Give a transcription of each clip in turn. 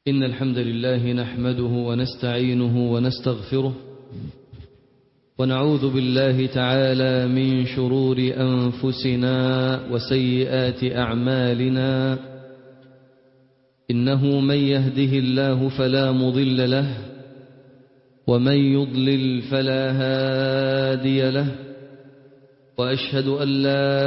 إن الحمد لله نحمده ونستعينه ونستغفره ونعوذ بالله تعالى من شرور أنفسنا وسيئات أعمالنا إنه من يهده الله فلا مضل له ومن يضلل فلا هادي له وأشهد أن لا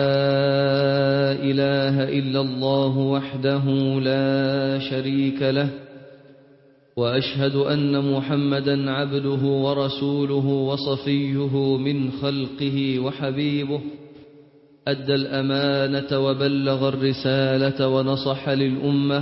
إله إلا الله وحده لا شريك له وأشهد أن محمدا عبده ورسوله وصفيه من خلقه وحبيبه أدى الأمانة وبلغ الرسالة ونصح للأمة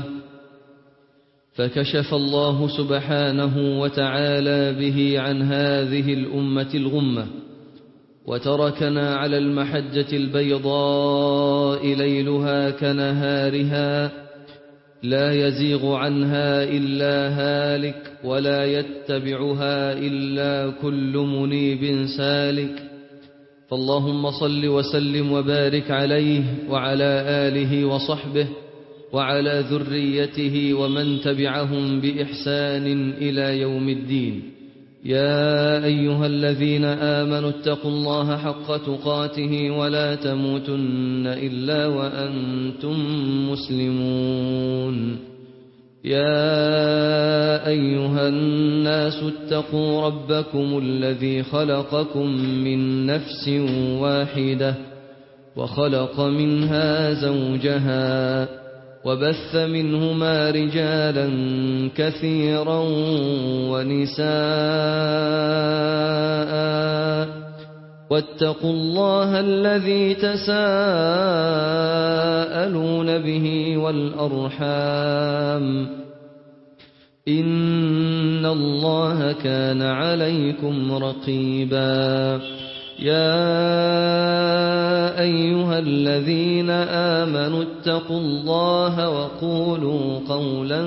فكشف الله سبحانه وتعالى به عن هذه الأمة الغمة وتركنا على المحجة البيضاء ليلها كنهارها لا يزيغ عنها إلا هالك ولا يتبعها إلا كل منيب سالك فاللهم صل وسلم وبارك عليه وعلى آله وصحبه وعلى ذريته ومن تبعهم بإحسان إلى يوم الدين يا أيها الذين آمنوا اتقوا الله حق تقاته ولا تموتن إلا وأنتم مسلمون يا أيها الناس اتقوا ربكم الذي خلقكم من نفس واحدة وخلق منها زوجها وبث منهما رجالا كثيرا ونساء واتقوا الله الذي تساءلون به والأرحام إن الله كان عليكم رقيبا يا أيها الذين آمنوا اتقوا الله وقولوا قولا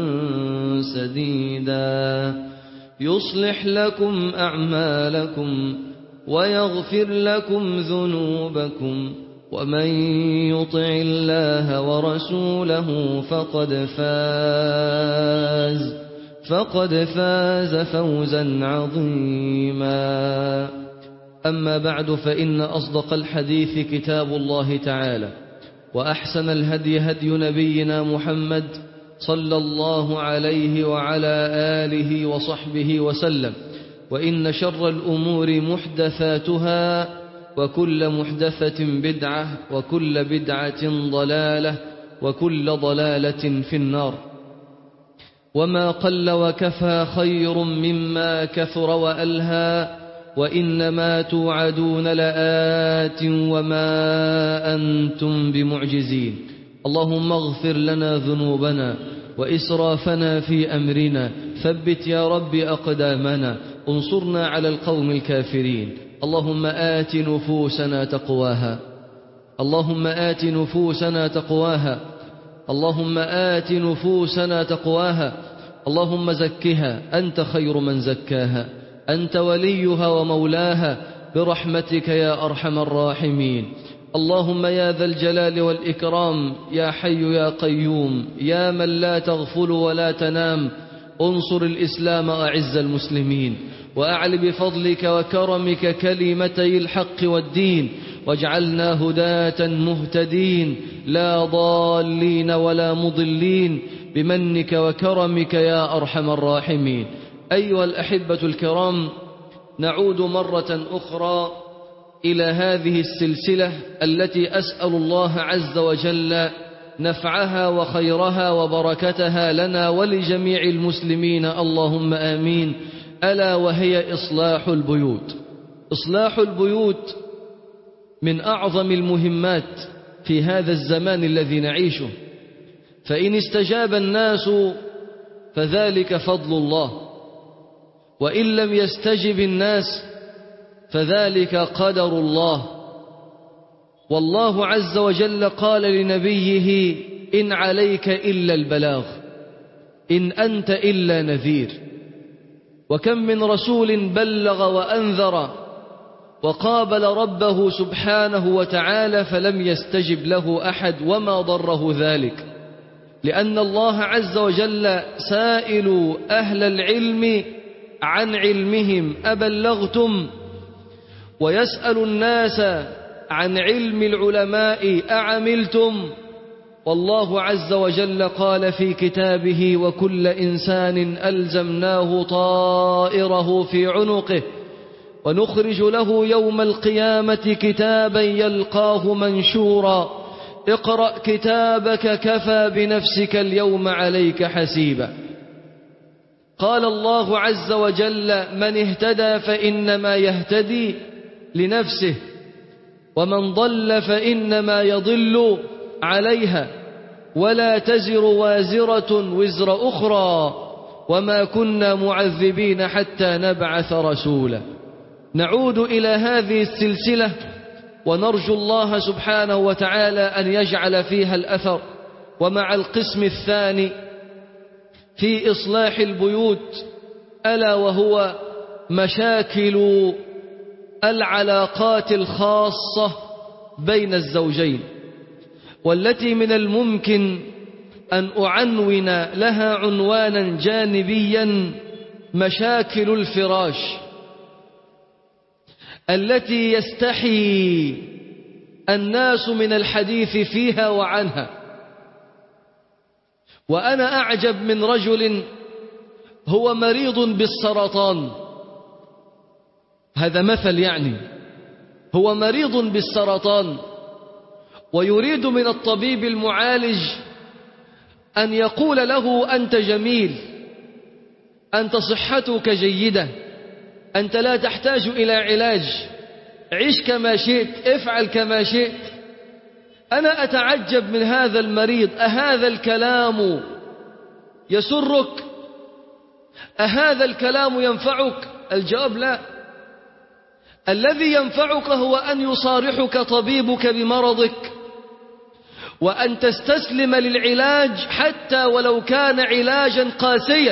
سديدا يصلح لكم أعمالكم ويغفر لكم ذنوبكم ومن يطع الله ورسوله فقد فاز فقد فاز فوزا عظيما أما بعد فإن أصدق الحديث كتاب الله تعالى وأحسن الهدي هدي نبينا محمد صلى الله عليه وعلى آله وصحبه وسلم وإن شر الأمور محدثاتها وكل محدثة بدعة وكل بدعة ضلالة وكل ضلالة في النار وما قل وكفى خير مما كثر وألهى وإنما توعدون لآت وما أنتم بمعجزين اللهم اغفر لنا ذنوبنا وإسرافنا في أمرنا ثبت يا رب أقدامنا انصرنا على القوم الكافرين اللهم آت نفوسنا تقواها اللهم آت نفوسنا تقواها اللهم آت نفوسنا تقواها اللهم زكها أنت خير من زكاها أنت وليها ومولاها برحمتك يا أرحم الراحمين اللهم يا ذا الجلال والإكرام يا حي يا قيوم يا من لا تغفل ولا تنام انصر الإسلام أعز المسلمين وأعل بفضلك وكرمك كلمتي الحق والدين واجعلنا هداة مهتدين لا ضالين ولا مضلين بمنك وكرمك يا أرحم الراحمين أيها الأحبة الكرام نعود مرة أخرى إلى هذه السلسلة التي أسأل الله عز وجل نفعها وخيرها وبركتها لنا ولجميع المسلمين اللهم آمين ألا وهي إصلاح البيوت إصلاح البيوت من أعظم المهمات في هذا الزمان الذي نعيشه فإن استجاب الناس فذلك فضل الله وإن لم يستجب الناس فذلك قدر الله والله عز وجل قال لنبيه إن عليك إلا البلاغ إن أنت إلا نذير وكم من رسول بلغ وأنذر وقابل ربه سبحانه وتعالى فلم يستجب له أحد وما ضره ذلك لأن الله عز وجل سائل أهل العلم عن علمهم أبلغتم ويسأل الناس عن علم العلماء أعملتم والله عز وجل قال في كتابه وكل إنسان ألزمناه طائره في عنقه ونخرج له يوم القيامة كتابا يلقاه منشورا اقرأ كتابك كفى بنفسك اليوم عليك حسيبا قال الله عز وجل من اهتدى فإنما يهتدي لنفسه ومن ضل فإنما يضل عليها ولا تزر وازرة وزر أخرى وما كنا معذبين حتى نبعث رسولا نعود إلى هذه السلسلة ونرجو الله سبحانه وتعالى أن يجعل فيها الأثر ومع القسم الثاني في إصلاح البيوت ألا وهو مشاكل العلاقات الخاصة بين الزوجين والتي من الممكن أن أعنون لها عنوانا جانبيا مشاكل الفراش التي يستحي الناس من الحديث فيها وعنها وأنا أعجب من رجل هو مريض بالسرطان هذا مثل يعني هو مريض بالسرطان ويريد من الطبيب المعالج أن يقول له أنت جميل أنت صحتك جيدة أنت لا تحتاج إلى علاج عش كما شئت افعل كما شئت أنا أتعجب من هذا المريض أهذا الكلام يسرك أهذا الكلام ينفعك الجواب لا الذي ينفعك هو أن يصارحك طبيبك بمرضك وأن تستسلم للعلاج حتى ولو كان علاجا قاسيا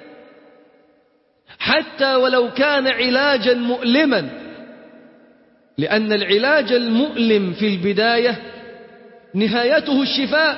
حتى ولو كان علاجا مؤلما لأن العلاج المؤلم في البداية نهايته الشفاء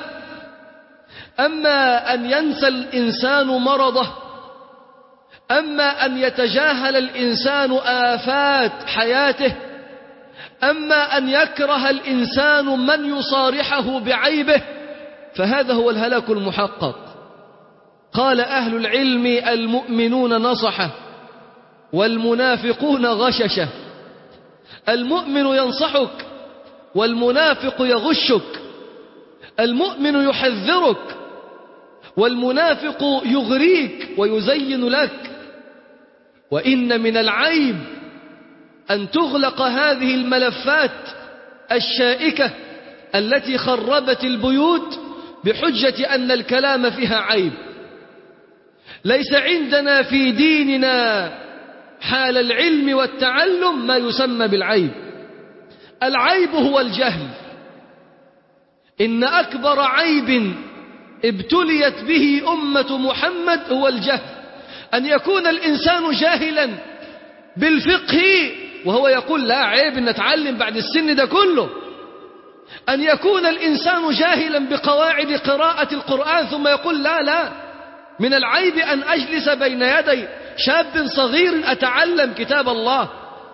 أما أن ينسى الإنسان مرضه أما أن يتجاهل الإنسان آفات حياته أما أن يكره الإنسان من يصارحه بعيبه فهذا هو الهلاك المحقق قال أهل العلم المؤمنون نصحه والمنافقون غششه المؤمن ينصحك والمنافق يغشك المؤمن يحذرك والمنافق يغريك ويزين لك وإن من العيب أن تغلق هذه الملفات الشائكة التي خربت البيوت بحجة أن الكلام فيها عيب ليس عندنا في ديننا حال العلم والتعلم ما يسمى بالعيب العيب هو الجهل إن أكبر عيب ابتليت به أمة محمد هو الجهل أن يكون الإنسان جاهلا بالفقه وهو يقول لا عيب أن نتعلم بعد السن ده كله أن يكون الإنسان جاهلا بقواعد قراءة القرآن ثم يقول لا لا من العيب أن أجلس بين يدي شاب صغير أتعلم كتاب الله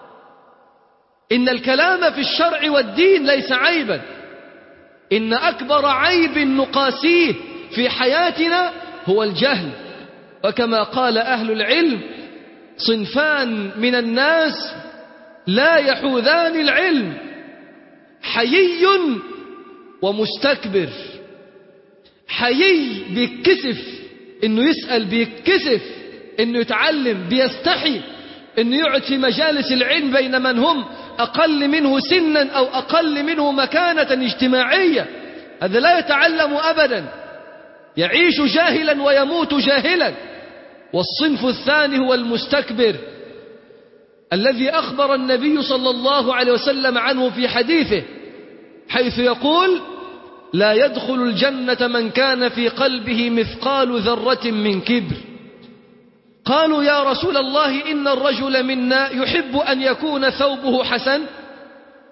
إن الكلام في الشرع والدين ليس عيبا إن أكبر عيب نقاسيه في حياتنا هو الجهل وكما قال أهل العلم صنفان من الناس لا يحوذان العلم حيي ومستكبر حيي بيتكسف انه يسأل بيتكسف انه يتعلم بيستحي انه يقعد في مجالس العلم بين من هم اقل منه سنا او اقل منه مكانة اجتماعية هذا لا يتعلم ابدا يعيش جاهلا ويموت جاهلا والصنف الثاني هو المستكبر الذي أخبر النبي صلى الله عليه وسلم عنه في حديثه حيث يقول لا يدخل الجنة من كان في قلبه مثقال ذرة من كبر قالوا يا رسول الله إن الرجل منا يحب أن يكون ثوبه حسن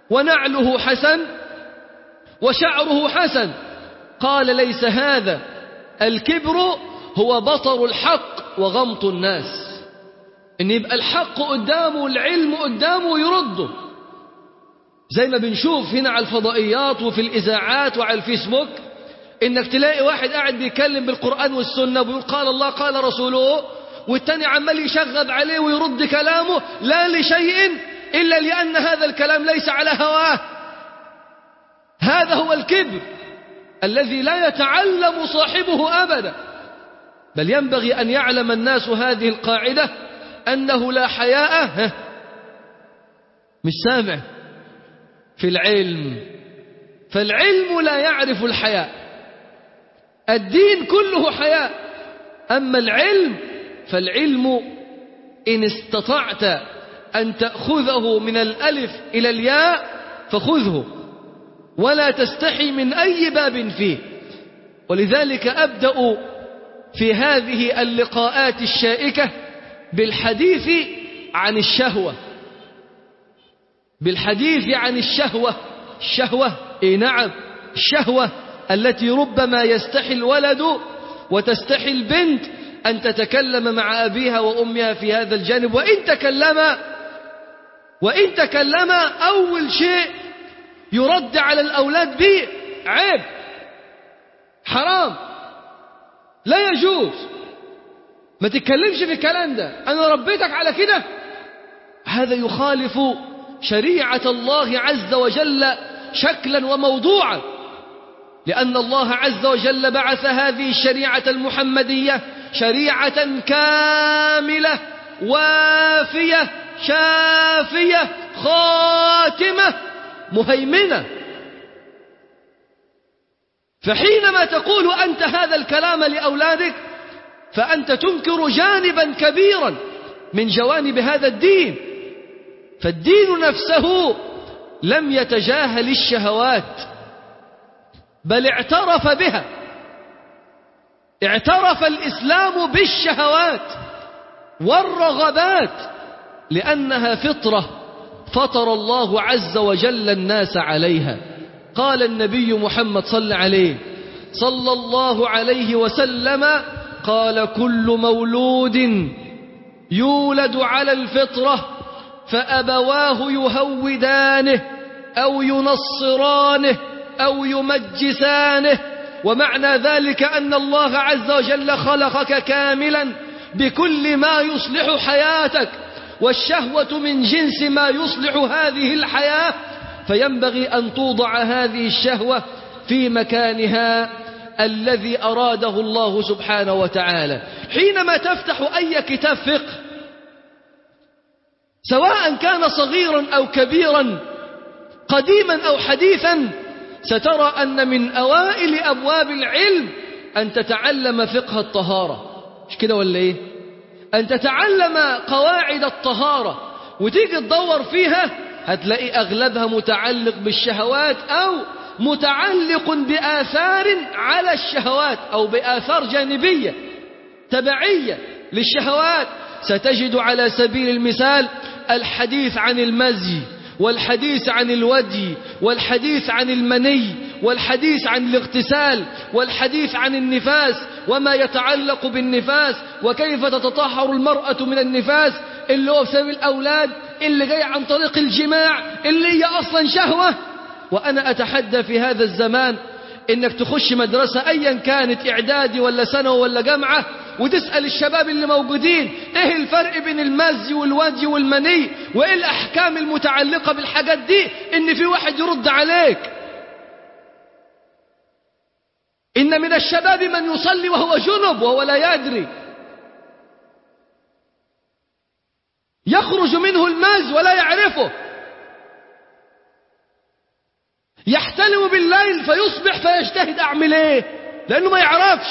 ونعله حسن وشعره حسن قال ليس هذا الكبر هو بطر الحق وغمط الناس ان يبقى الحق قدامه والعلم قدامه يرده زي ما بنشوف هنا على الفضائيات وفي الإذاعات وعلى الفيسبوك إنك تلاقي واحد قاعد بيتكلم بالقرآن والسنة ويقول قال الله قال رسوله والتاني عمال يشغب عليه ويرد كلامه لا لشيء إلا لأن هذا الكلام ليس على هواه هذا هو الكبر الذي لا يتعلم صاحبه أبدا بل ينبغي أن يعلم الناس هذه القاعدة أنه لا حياء مش سامع في العلم فالعلم لا يعرف الحياء الدين كله حياء أما العلم فالعلم إن استطعت أن تأخذه من الألف إلى الياء فخذه ولا تستحي من أي باب فيه ولذلك أبدأ في هذه اللقاءات الشائكة بالحديث عن الشهوة بالحديث عن الشهوة الشهوة إيه نعم الشهوة التي ربما يستحي الولد وتستحي البنت أن تتكلم مع أبيها وأمها في هذا الجانب وإن تكلم وإن تكلم أول شيء يرد على الأولاد به عيب حرام لا يجوز ما تتكلمش في الكلام ده أنا ربيتك على كده هذا يخالف شريعة الله عز وجل شكلا وموضوعا لأن الله عز وجل بعث هذه الشريعة المحمدية شريعة كاملة وافية شافية خاتمة مهيمنة فحينما تقول أنت هذا الكلام لأولادك فأنت تنكر جانبا كبيرا من جوانب هذا الدين فالدين نفسه لم يتجاهل الشهوات بل اعترف بها اعترف الإسلام بالشهوات والرغبات لأنها فطرة فطر الله عز وجل الناس عليها قال النبي محمد صلى عليه صلى الله عليه وسلم قال كل مولود يولد على الفطرة فأبواه يهودانه أو ينصرانه أو يمجسانه ومعنى ذلك أن الله عز وجل خلقك كاملا بكل ما يصلح حياتك والشهوة من جنس ما يصلح هذه الحياة فينبغي أن توضع هذه الشهوة في مكانها الذي أراده الله سبحانه وتعالى حينما تفتح أي كتاب فقه سواء كان صغيرا أو كبيرا قديما أو حديثا سترى أن من أوائل أبواب العلم أن تتعلم فقه الطهارة مش كده ولا إيه أن تتعلم قواعد الطهارة وتيجي تدور فيها هتلاقي أغلبها متعلق بالشهوات أو متعلق بآثار على الشهوات أو بآثار جانبية تبعية للشهوات ستجد على سبيل المثال الحديث عن المزي والحديث عن الودي والحديث عن المني والحديث عن الاغتسال والحديث عن النفاس وما يتعلق بالنفاس وكيف تتطهر المرأة من النفاس اللي هو بسبب الأولاد اللي جاي عن طريق الجماع اللي هي أصلا شهوة وأنا أتحدى في هذا الزمان إنك تخش مدرسة أيا كانت إعدادي ولا ثانوي ولا جامعة وتسأل الشباب اللي موجودين إيه الفرق بين المزي والودي والمني وإيه الأحكام المتعلقة بالحاجات دي إن في واحد يرد عليك إن من الشباب من يصلي وهو جنب وهو لا يدري يخرج منه الماز ولا يعرفه يحتلم بالليل فيصبح فيجتهد أعمل إيه لأنه ما يعرفش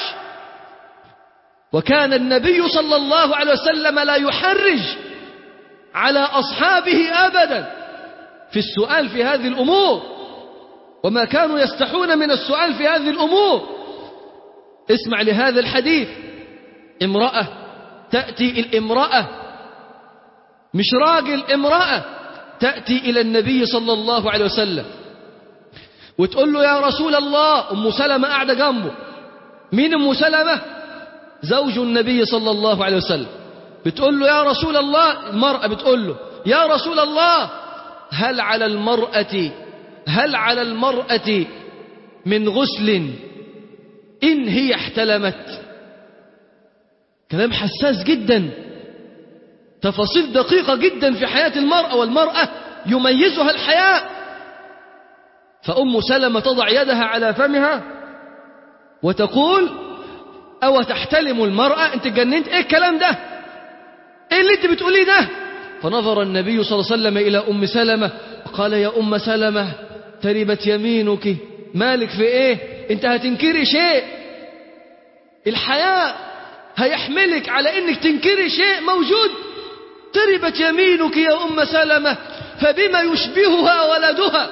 وكان النبي صلى الله عليه وسلم لا يحرج على أصحابه أبدا في السؤال في هذه الأمور وما كانوا يستحون من السؤال في هذه الأمور اسمع لهذا الحديث امرأة تأتي الامرأة مش راجل امرأة تأتي إلى النبي صلى الله عليه وسلم وتقول له يا رسول الله أم سلمة قاعدة جنبه مين أم سلمة زوج النبي صلى الله عليه وسلم بتقول له يا رسول الله المرأة بتقول له يا رسول الله هل على المرأة هل على المرأة من غسل إن هي احتلمت كلام حساس جدا تفاصيل دقيقة جدا في حياة المرأة والمرأة يميزها الحياء فأم سلمة تضع يدها على فمها وتقول أو تحتلم المرأة أنت جننت إيه الكلام ده إيه اللي أنت بتقوليه ده فنظر النبي صلى الله عليه وسلم إلى أم سلمة وقال يا أم سلمة تربت يمينك مالك في إيه أنت هتنكري شيء الحياء هيحملك على إنك تنكري شيء موجود تربت يمينك يا أم سلمة فبما يشبهها ولدها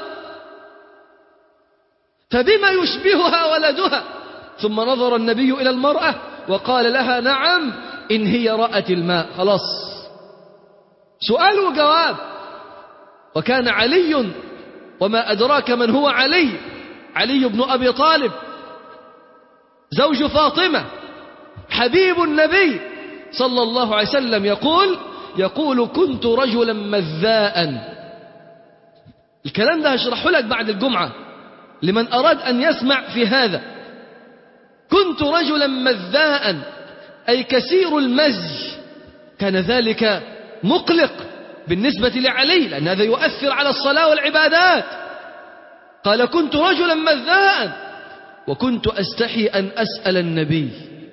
فبما يشبهها ولدها ثم نظر النبي إلى المرأة وقال لها نعم إن هي رأت الماء خلاص سؤال وجواب وكان علي وما أدراك من هو علي علي بن أبي طالب زوج فاطمة حبيب النبي صلى الله عليه وسلم يقول يقول كنت رجلا مذاء الكلام ده هشرحه لك بعد الجمعة لمن أراد أن يسمع في هذا كنت رجلا مذاء أي كثير المزي كان ذلك مقلق بالنسبة لعلي لأن هذا يؤثر على الصلاة والعبادات قال كنت رجلا مذاء وكنت أستحي أن أسأل النبي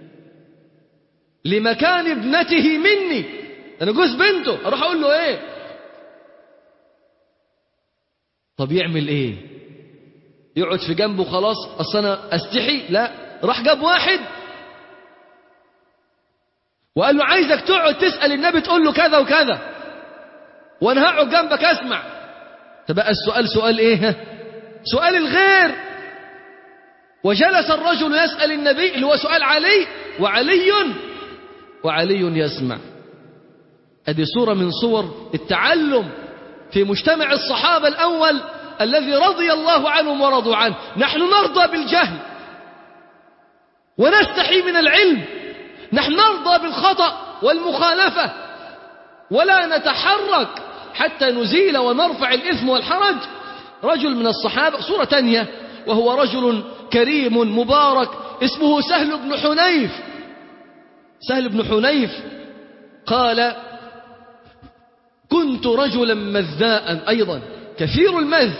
لمكان ابنته مني أنا جوز بنته أروح أقول له إيه طب يعمل إيه يقعد في جنبه خلاص أصل أنا أستحي لا راح جاب واحد وقال له عايزك تقعد تسأل النبي تقول له كذا وكذا وانا هقعد جنبك اسمع فبقى السؤال سؤال ايه سؤال الغير وجلس الرجل يسأل النبي اللي هو سؤال علي وعلي وعلي يسمع ادي صورة من صور التعلم في مجتمع الصحابة الأول الذي رضي الله عنهم ورضوا عنه نحن نرضى بالجهل ونستحي من العلم نحن نرضى بالخطأ والمخالفة ولا نتحرك حتى نزيل ونرفع الإثم والحرج رجل من الصحابة صورة تانية وهو رجل كريم مبارك اسمه سهل بن حنيف سهل بن حنيف قال كنت رجلا مذاء أيضا كثير المذ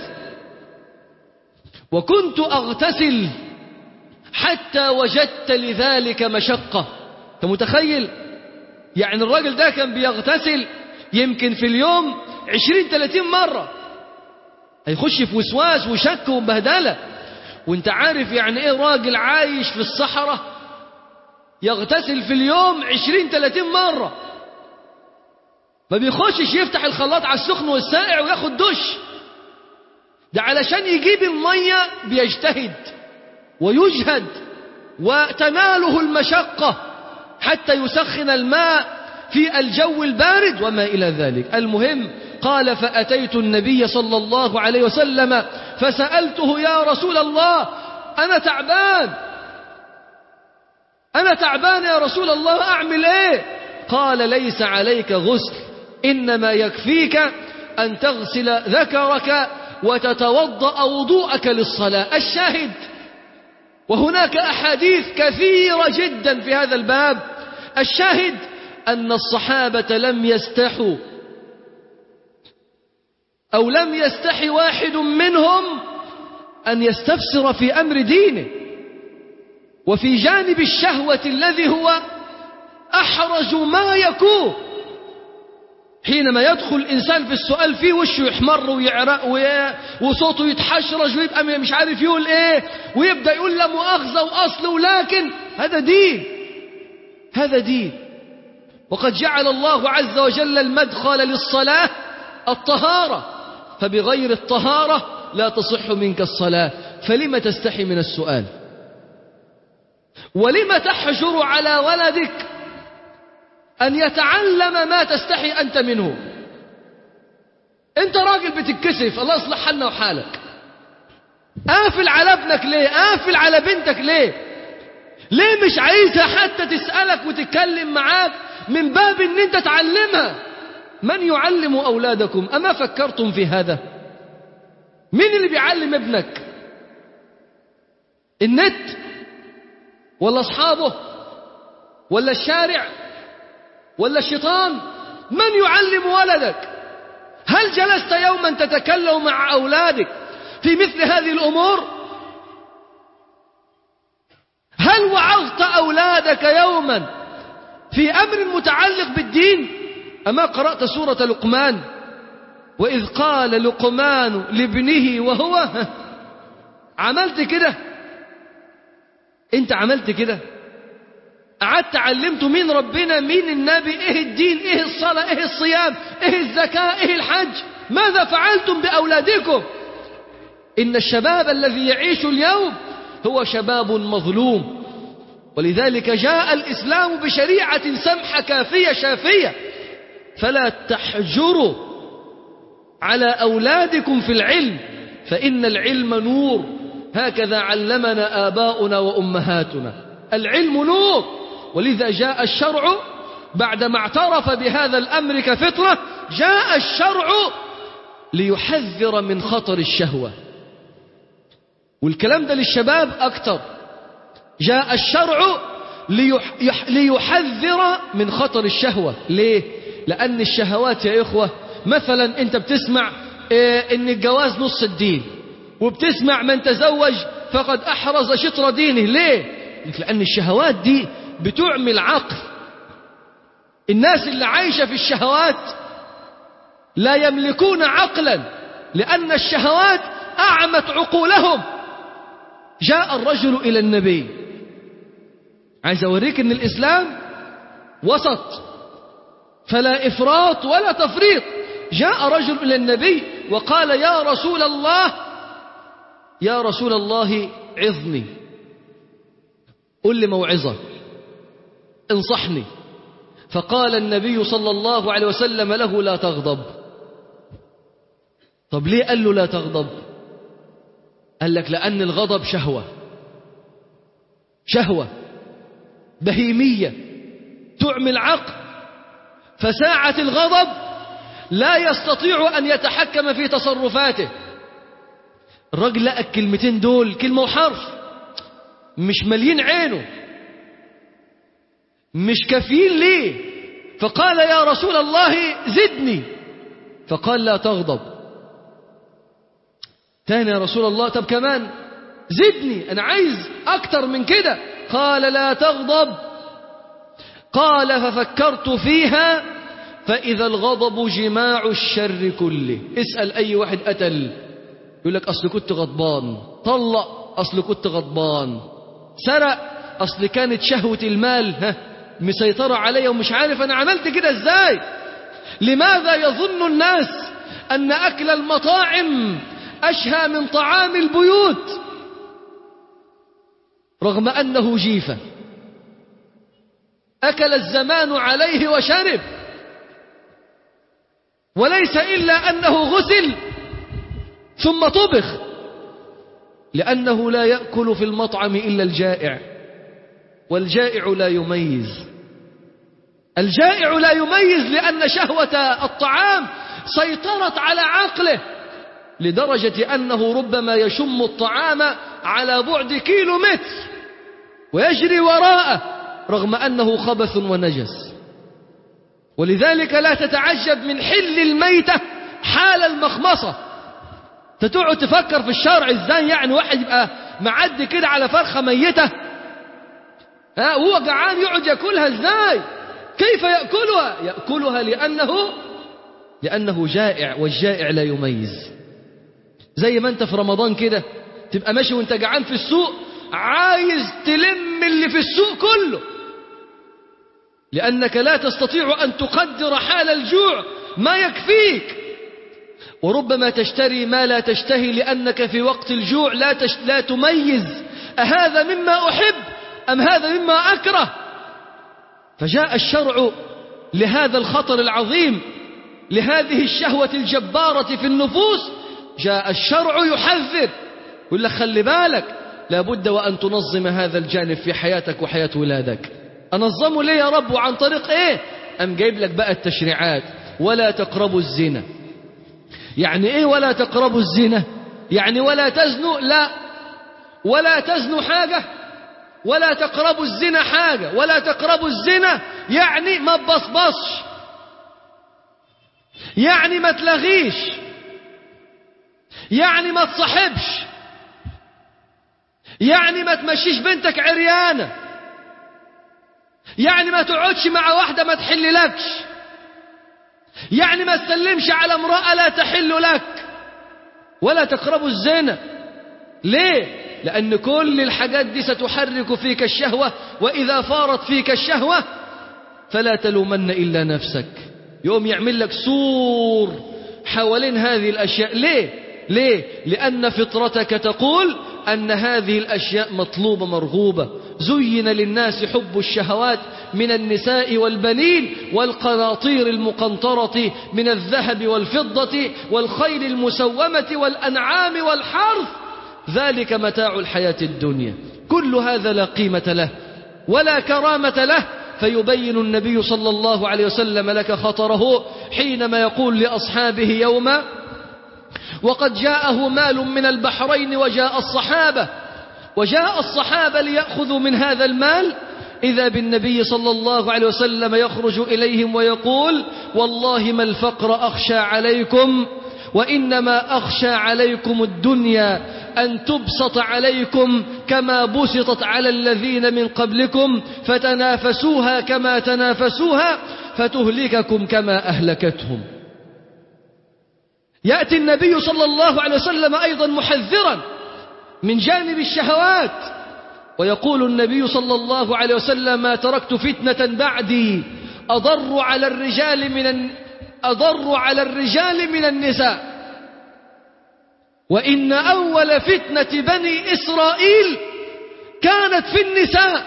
وكنت أغتسل حتى وجدت لذلك مشقة أنت متخيل يعني الراجل ده كان بيغتسل يمكن في اليوم عشرين ثلاثين مرة هيخش في وسواس وشك وبهدلة وانت عارف يعني ايه راجل عايش في الصحراء يغتسل في اليوم عشرين ثلاثين مرة ما بيخشش يفتح الخلاط على السخن والسائع وياخد دش ده علشان يجيب المية بيجتهد ويجهد وتناله المشقة حتى يسخن الماء في الجو البارد وما إلى ذلك المهم قال فأتيت النبي صلى الله عليه وسلم فسألته يا رسول الله أنا تعبان أنا تعبان يا رسول الله أعمل إيه قال ليس عليك غسل إنما يكفيك أن تغسل ذكرك وتتوضأ وضوءك للصلاة الشاهد وهناك أحاديث كثيرة جدا في هذا الباب الشاهد أن الصحابة لم يستحوا أو لم يستحي واحد منهم أن يستفسر في أمر دينه وفي جانب الشهوة الذي هو أحرج ما يكون حينما يدخل الإنسان في السؤال فيه وشه يحمر ويعرق وصوته يتحشرج ويبقى مش عارف يقول إيه ويبدأ يقول لا مؤاخذة وأصل ولكن هذا دين هذا دين وقد جعل الله عز وجل المدخل للصلاة الطهارة فبغير الطهارة لا تصح منك الصلاة فلم تستحي من السؤال ولم تحجر على ولدك أن يتعلم ما تستحي أنت منه أنت راجل بتتكسف الله يصلح حالنا وحالك قافل على ابنك ليه قافل على بنتك ليه ليه مش عايزها حتى تسألك وتتكلم معاك من باب ان انت تعلمها من يعلم أولادكم أما فكرتم في هذا مين اللي بيعلم ابنك النت ولا أصحابه ولا الشارع ولا الشيطان من يعلم ولدك هل جلست يوما تتكلم مع أولادك في مثل هذه الأمور هل وعظت أولادك يوما في أمر متعلق بالدين أما قرأت سورة لقمان وإذ قال لقمان لابنه وهو عملت كده انت عملت كده قعدت علمته مين ربنا مين النبي ايه الدين ايه الصلاة ايه الصيام ايه الزكاة ايه الحج ماذا فعلتم بأولادكم إن الشباب الذي يعيش اليوم هو شباب مظلوم ولذلك جاء الإسلام بشريعة سمحة كافية شافية فلا تحجروا على أولادكم في العلم فإن العلم نور هكذا علمنا آباؤنا وأمهاتنا العلم نور ولذا جاء الشرع بعدما اعترف بهذا الأمر كفطرة جاء الشرع ليحذر من خطر الشهوة والكلام ده للشباب أكتر جاء الشرع ليح ليحذر من خطر الشهوة ليه؟ لأن الشهوات يا إخوة مثلا أنت بتسمع إيه إن الجواز نص الدين وبتسمع من تزوج فقد أحرز شطر دينه ليه؟ لأن الشهوات دي بتعمل عقل الناس اللي عايشة في الشهوات لا يملكون عقلا لأن الشهوات أعمت عقولهم جاء الرجل إلى النبي عايز أوريك أن الإسلام وسط فلا إفراط ولا تفريط جاء رجل إلى النبي وقال يا رسول الله يا رسول الله عظني قل لي موعظة انصحني فقال النبي صلى الله عليه وسلم له لا تغضب طب ليه قال له لا تغضب قال لك لأن الغضب شهوة شهوة بهيمية تعمل عقل فساعة الغضب لا يستطيع أن يتحكم في تصرفاته الراجل لقى الكلمتين دول كلمة وحرف مش مليين عينه مش كافيين ليه فقال يا رسول الله زدني فقال لا تغضب تاني يا رسول الله طب كمان زدني أنا عايز أكتر من كده قال لا تغضب قال ففكرت فيها فإذا الغضب جماع الشر كله اسأل أي واحد قتل يقول لك أصل كنت غضبان طلق أصل كنت غضبان سرق أصل كانت شهوة المال ها مسيطرة عليا ومش عارف أنا عملت كده إزاي لماذا يظن الناس أن أكل المطاعم أشهى من طعام البيوت رغم أنه جيفة أكل الزمان عليه وشرب وليس إلا أنه غسل ثم طبخ لأنه لا يأكل في المطعم إلا الجائع والجائع لا يميز الجائع لا يميز لأن شهوة الطعام سيطرت على عقله لدرجة أنه ربما يشم الطعام على بعد كيلو متر ويجري وراءه رغم أنه خبث ونجس ولذلك لا تتعجب من حل الميتة حال المخمصة تقعد تفكر في الشرع ازاي يعني واحد يبقى معدي كده على فرخة ميتة ها وهو جعان يقعد ياكلها ازاي كيف يأكلها يأكلها لأنه لأنه جائع والجائع لا يميز زي ما انت في رمضان كده تبقى ماشي وانت جعان في السوق عايز تلم اللي في السوق كله لأنك لا تستطيع أن تقدر حال الجوع ما يكفيك وربما تشتري ما لا تشتهي لأنك في وقت الجوع لا, تش... لا تميز أهذا مما أحب أم هذا مما أكره فجاء الشرع لهذا الخطر العظيم لهذه الشهوة الجبارة في النفوس جاء الشرع يحذر يقول لك خلي بالك لابد وأن تنظم هذا الجانب في حياتك وحياة ولادك أنظمه ليه يا رب وعن طريق إيه أم جايب لك بقى التشريعات ولا تقربوا الزنا يعني إيه ولا تقربوا الزنا يعني ولا تزنوا لا ولا تزنوا حاجة ولا تقربوا الزنا حاجة ولا تقربوا الزنا يعني ما تبصبصش يعني ما تلغيش يعني ما تصاحبش يعني ما تمشيش بنتك عريانة يعني ما تقعدش مع واحدة ما تحللكش يعني ما تسلمش على امرأة لا تحل لك ولا تقربوا الزنا ليه لأن كل الحاجات دي ستحرك فيك الشهوة وإذا فارت فيك الشهوة فلا تلومن إلا نفسك يوم يعمل لك سور حوالين هذه الأشياء ليه ليه لأن فطرتك تقول أن هذه الأشياء مطلوبة مرغوبة زين للناس حب الشهوات من النساء والبنين والقناطير المقنطرة من الذهب والفضة والخيل المسومة والأنعام والحرث ذلك متاع الحياة الدنيا كل هذا لا قيمة له ولا كرامة له فيبين النبي صلى الله عليه وسلم لك خطره حينما يقول لأصحابه يوما وقد جاءه مال من البحرين وجاء الصحابة وجاء الصحابة ليأخذوا من هذا المال إذا بالنبي صلى الله عليه وسلم يخرج إليهم ويقول والله ما الفقر أخشى عليكم وإنما أخشى عليكم الدنيا أن تبسط عليكم كما بسطت على الذين من قبلكم فتنافسوها كما تنافسوها فتهلككم كما أهلكتهم يأتي النبي صلى الله عليه وسلم أيضا محذرا من جانب الشهوات ويقول النبي صلى الله عليه وسلم ما تركت فتنة بعدي أضر على الرجال من أضر على الرجال من النساء وإن أول فتنة بني إسرائيل كانت في النساء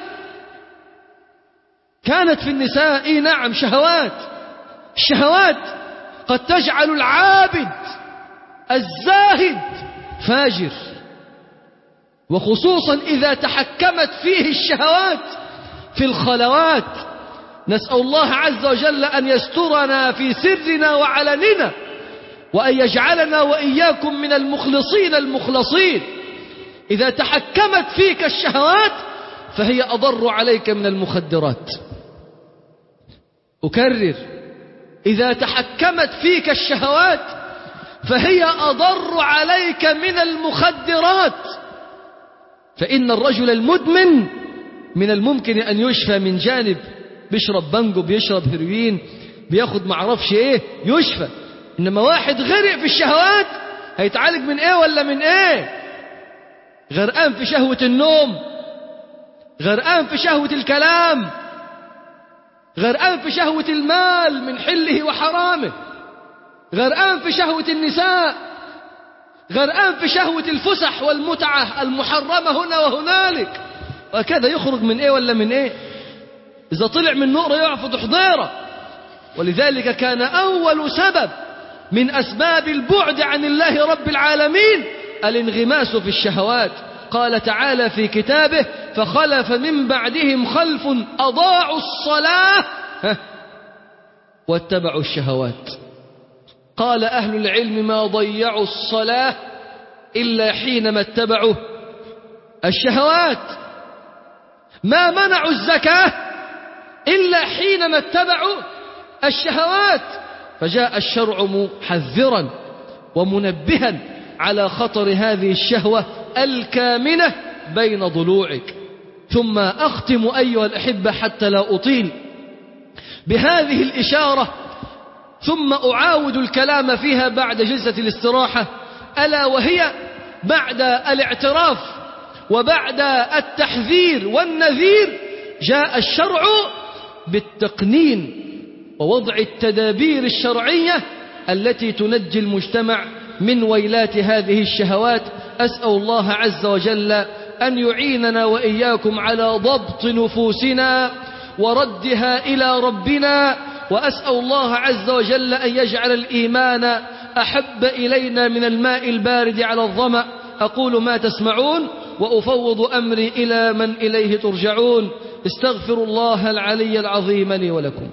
كانت في النساء إيه نعم شهوات الشهوات قد تجعل العابد الزاهد فاجر وخصوصا إذا تحكمت فيه الشهوات في الخلوات نسأل الله عز وجل أن يسترنا في سرنا وعلننا وأن يجعلنا وإياكم من المخلصين المخلصين إذا تحكمت فيك الشهوات فهي أضر عليك من المخدرات أكرر إذا تحكمت فيك الشهوات فهي أضر عليك من المخدرات فإن الرجل المدمن من الممكن أن يشفى من جانب بيشرب بانجو بيشرب هيروين بياخد معرفش ايه يشفى انما واحد غرق في الشهوات هيتعالج من ايه ولا من ايه غرقان في شهوة النوم غرقان في شهوة الكلام غرقان في شهوة المال من حله وحرامه غرقان في شهوة النساء غرقان في شهوة الفسح والمتعة المحرمة هنا وهنالك وكذا يخرج من ايه ولا من ايه إذا طلع من نقرة يعفض حضيرة ولذلك كان أول سبب من أسباب البعد عن الله رب العالمين الانغماس في الشهوات قال تعالى في كتابه فخلف من بعدهم خلف أضاعوا الصلاة واتبعوا الشهوات قال أهل العلم ما ضيعوا الصلاة إلا حينما اتبعوا الشهوات ما منعوا الزكاة إلا حينما اتبعوا الشهوات فجاء الشرع محذرا ومنبها على خطر هذه الشهوة الكامنة بين ضلوعك ثم أختم أيها الأحبة حتى لا أطيل بهذه الإشارة ثم أعاود الكلام فيها بعد جلسة الاستراحة ألا وهي بعد الاعتراف وبعد التحذير والنذير جاء الشرع بالتقنين ووضع التدابير الشرعية التي تنجي المجتمع من ويلات هذه الشهوات أسأل الله عز وجل أن يعيننا وإياكم على ضبط نفوسنا وردها إلى ربنا وأسأل الله عز وجل أن يجعل الإيمان أحب إلينا من الماء البارد على الظمأ أقول ما تسمعون وأفوض أمري إلى من إليه ترجعون استغفر الله العلي العظيم لي ولكم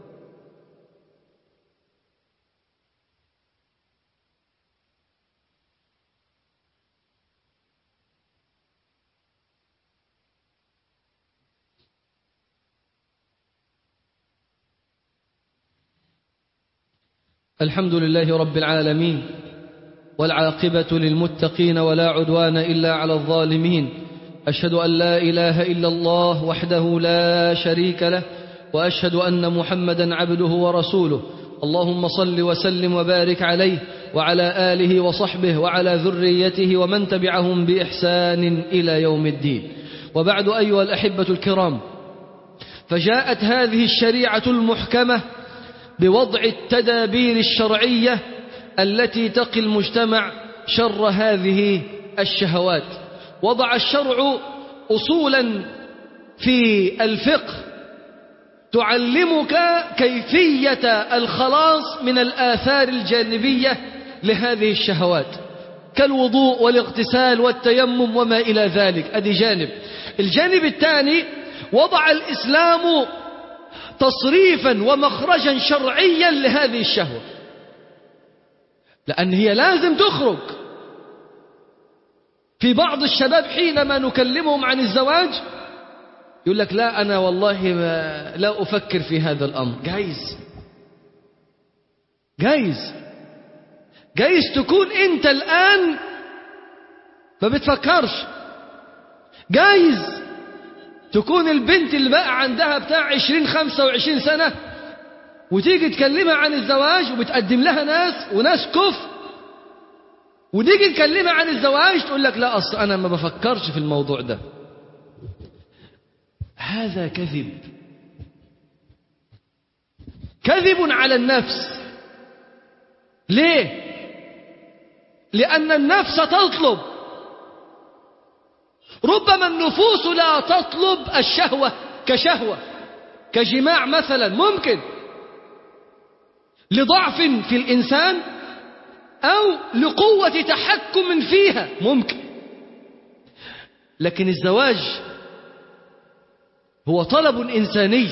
الحمد لله رب العالمين والعاقبة للمتقين ولا عدوان إلا على الظالمين أشهد أن لا إله إلا الله وحده لا شريك له وأشهد أن محمدا عبده ورسوله اللهم صل وسلم وبارك عليه وعلى آله وصحبه وعلى ذريته ومن تبعهم بإحسان إلى يوم الدين وبعد أيها الأحبة الكرام فجاءت هذه الشريعة المحكمة بوضع التدابير الشرعية التي تقي المجتمع شر هذه الشهوات وضع الشرع أصولا في الفقه تعلمك كيفية الخلاص من الآثار الجانبية لهذه الشهوات كالوضوء والاغتسال والتيمم وما إلى ذلك أدي جانب الجانب الثاني وضع الإسلام تصريفا ومخرجا شرعيا لهذه الشهوة لأن هي لازم تخرج في بعض الشباب حينما نكلمهم عن الزواج يقول لك لا أنا والله ما لا أفكر في هذا الأمر جايز جايز جايز تكون أنت الآن ما بتفكرش جايز تكون البنت اللي بقى عندها بتاع عشرين خمسة وعشرين سنة وتيجي تكلمها عن الزواج وبتقدم لها ناس وناس كف ونيجي نكلمها عن الزواج تقول لك لا أصل أنا ما بفكرش في الموضوع ده هذا كذب كذب على النفس ليه لأن النفس تطلب ربما النفوس لا تطلب الشهوة كشهوة كجماع مثلا ممكن لضعف في الإنسان أو لقوة تحكم فيها ممكن لكن الزواج هو طلب إنساني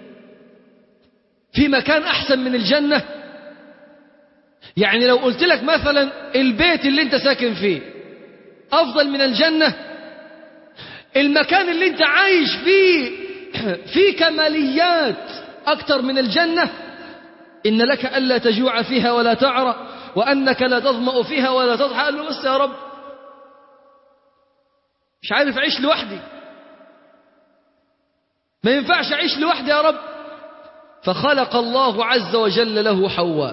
في مكان أحسن من الجنة يعني لو قلت لك مثلا البيت اللي انت ساكن فيه أفضل من الجنة المكان اللي انت عايش فيه فيه كماليات أكثر من الجنة إن لك ألا تجوع فيها ولا تعرى وأنك لا تظمأ فيها ولا تضحى قال له بس يا رب مش عارف أعيش لوحدي ما ينفعش أعيش لوحدي يا رب فخلق الله عز وجل له حواء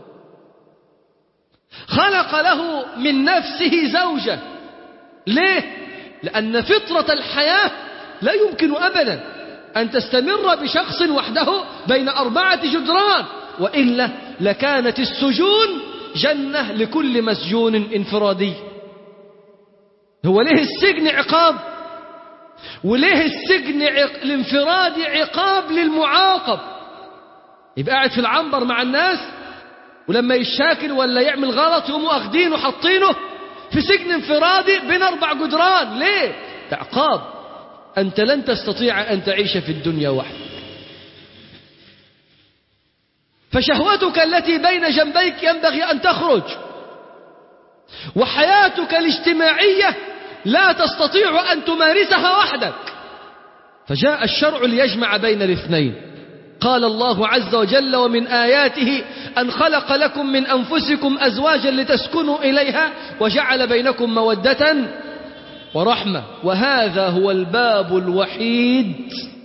خلق له من نفسه زوجة ليه؟ لأن فطرة الحياة لا يمكن أبدا أن تستمر بشخص وحده بين أربعة جدران وإلا لكانت السجون جنة لكل مسجون انفرادي هو ليه السجن عقاب وليه السجن عق... الانفرادي عقاب للمعاقب يبقى قاعد في العنبر مع الناس ولما يشاكل ولا يعمل غلط يقوموا اخدينه وحاطينه في سجن انفرادي بين اربع جدران ليه عقاب انت لن تستطيع ان تعيش في الدنيا وحدك فشهوتك التي بين جنبيك ينبغي أن تخرج وحياتك الاجتماعية لا تستطيع أن تمارسها وحدك فجاء الشرع ليجمع بين الاثنين قال الله عز وجل ومن آياته أن خلق لكم من أنفسكم أزواجا لتسكنوا إليها وجعل بينكم مودة ورحمة وهذا هو الباب الوحيد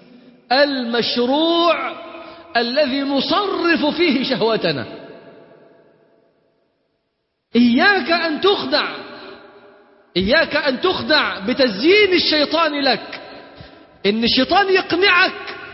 المشروع الذي نصرف فيه شهوتنا إياك أن تخدع إياك أن تخدع بتزيين الشيطان لك إن الشيطان يقنعك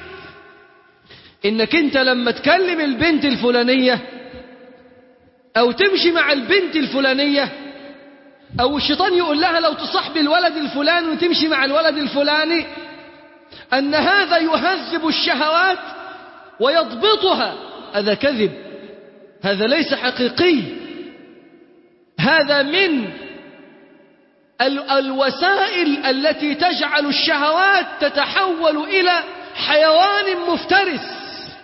إنك أنت لما تكلم البنت الفلانية أو تمشي مع البنت الفلانية أو الشيطان يقول لها لو تصاحبي الولد الفلاني وتمشي مع الولد الفلاني أن هذا يهذب الشهوات ويضبطها هذا كذب هذا ليس حقيقي هذا من ال- الوسائل التي تجعل الشهوات تتحول إلى حيوان مفترس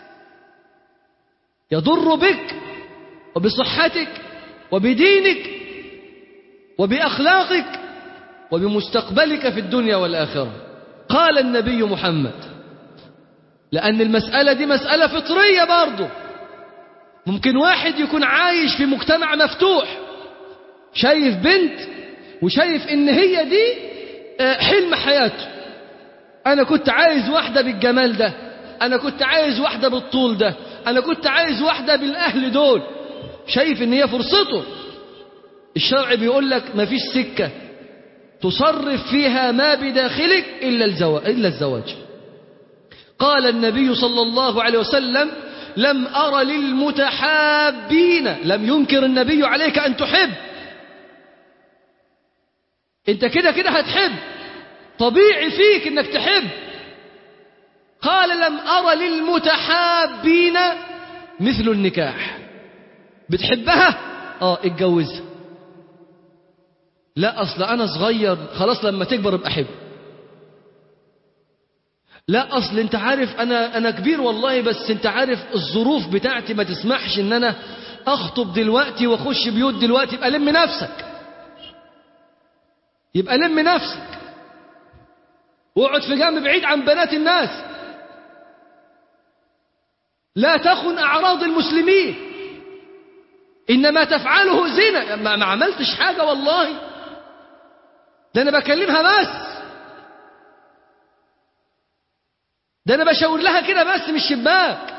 يضر بك وبصحتك وبدينك وبأخلاقك وبمستقبلك في الدنيا والآخرة قال النبي محمد لأن المسألة دي مسألة فطرية برضه ممكن واحد يكون عايش في مجتمع مفتوح شايف بنت وشايف ان هي دي آه، حلم حياته انا كنت عايز واحدة بالجمال ده انا كنت عايز واحدة بالطول ده انا كنت عايز واحدة بالاهل دول شايف ان هي فرصته الشرع بيقول لك مفيش سكة تصرف فيها ما بداخلك إلا الزواج, إلا الزواج قال النبي صلى الله عليه وسلم لم أر للمتحابين لم ينكر النبي عليك أن تحب انت كده كده هتحب طبيعي فيك انك تحب قال لم أر للمتحابين مثل النكاح بتحبها اه اتجوزها لا اصل انا صغير خلاص لما تكبر ابقى احب لا اصل انت عارف انا انا كبير والله بس انت عارف الظروف بتاعتي ما تسمحش ان انا اخطب دلوقتي واخش بيوت دلوقتي يبقى لم نفسك يبقى لم نفسك واقعد في جنب بعيد عن بنات الناس لا تخن اعراض المسلمين انما تفعله زنا ما, ما عملتش حاجه والله ده انا بكلمها بس ده انا بشاور لها كده بس من الشباك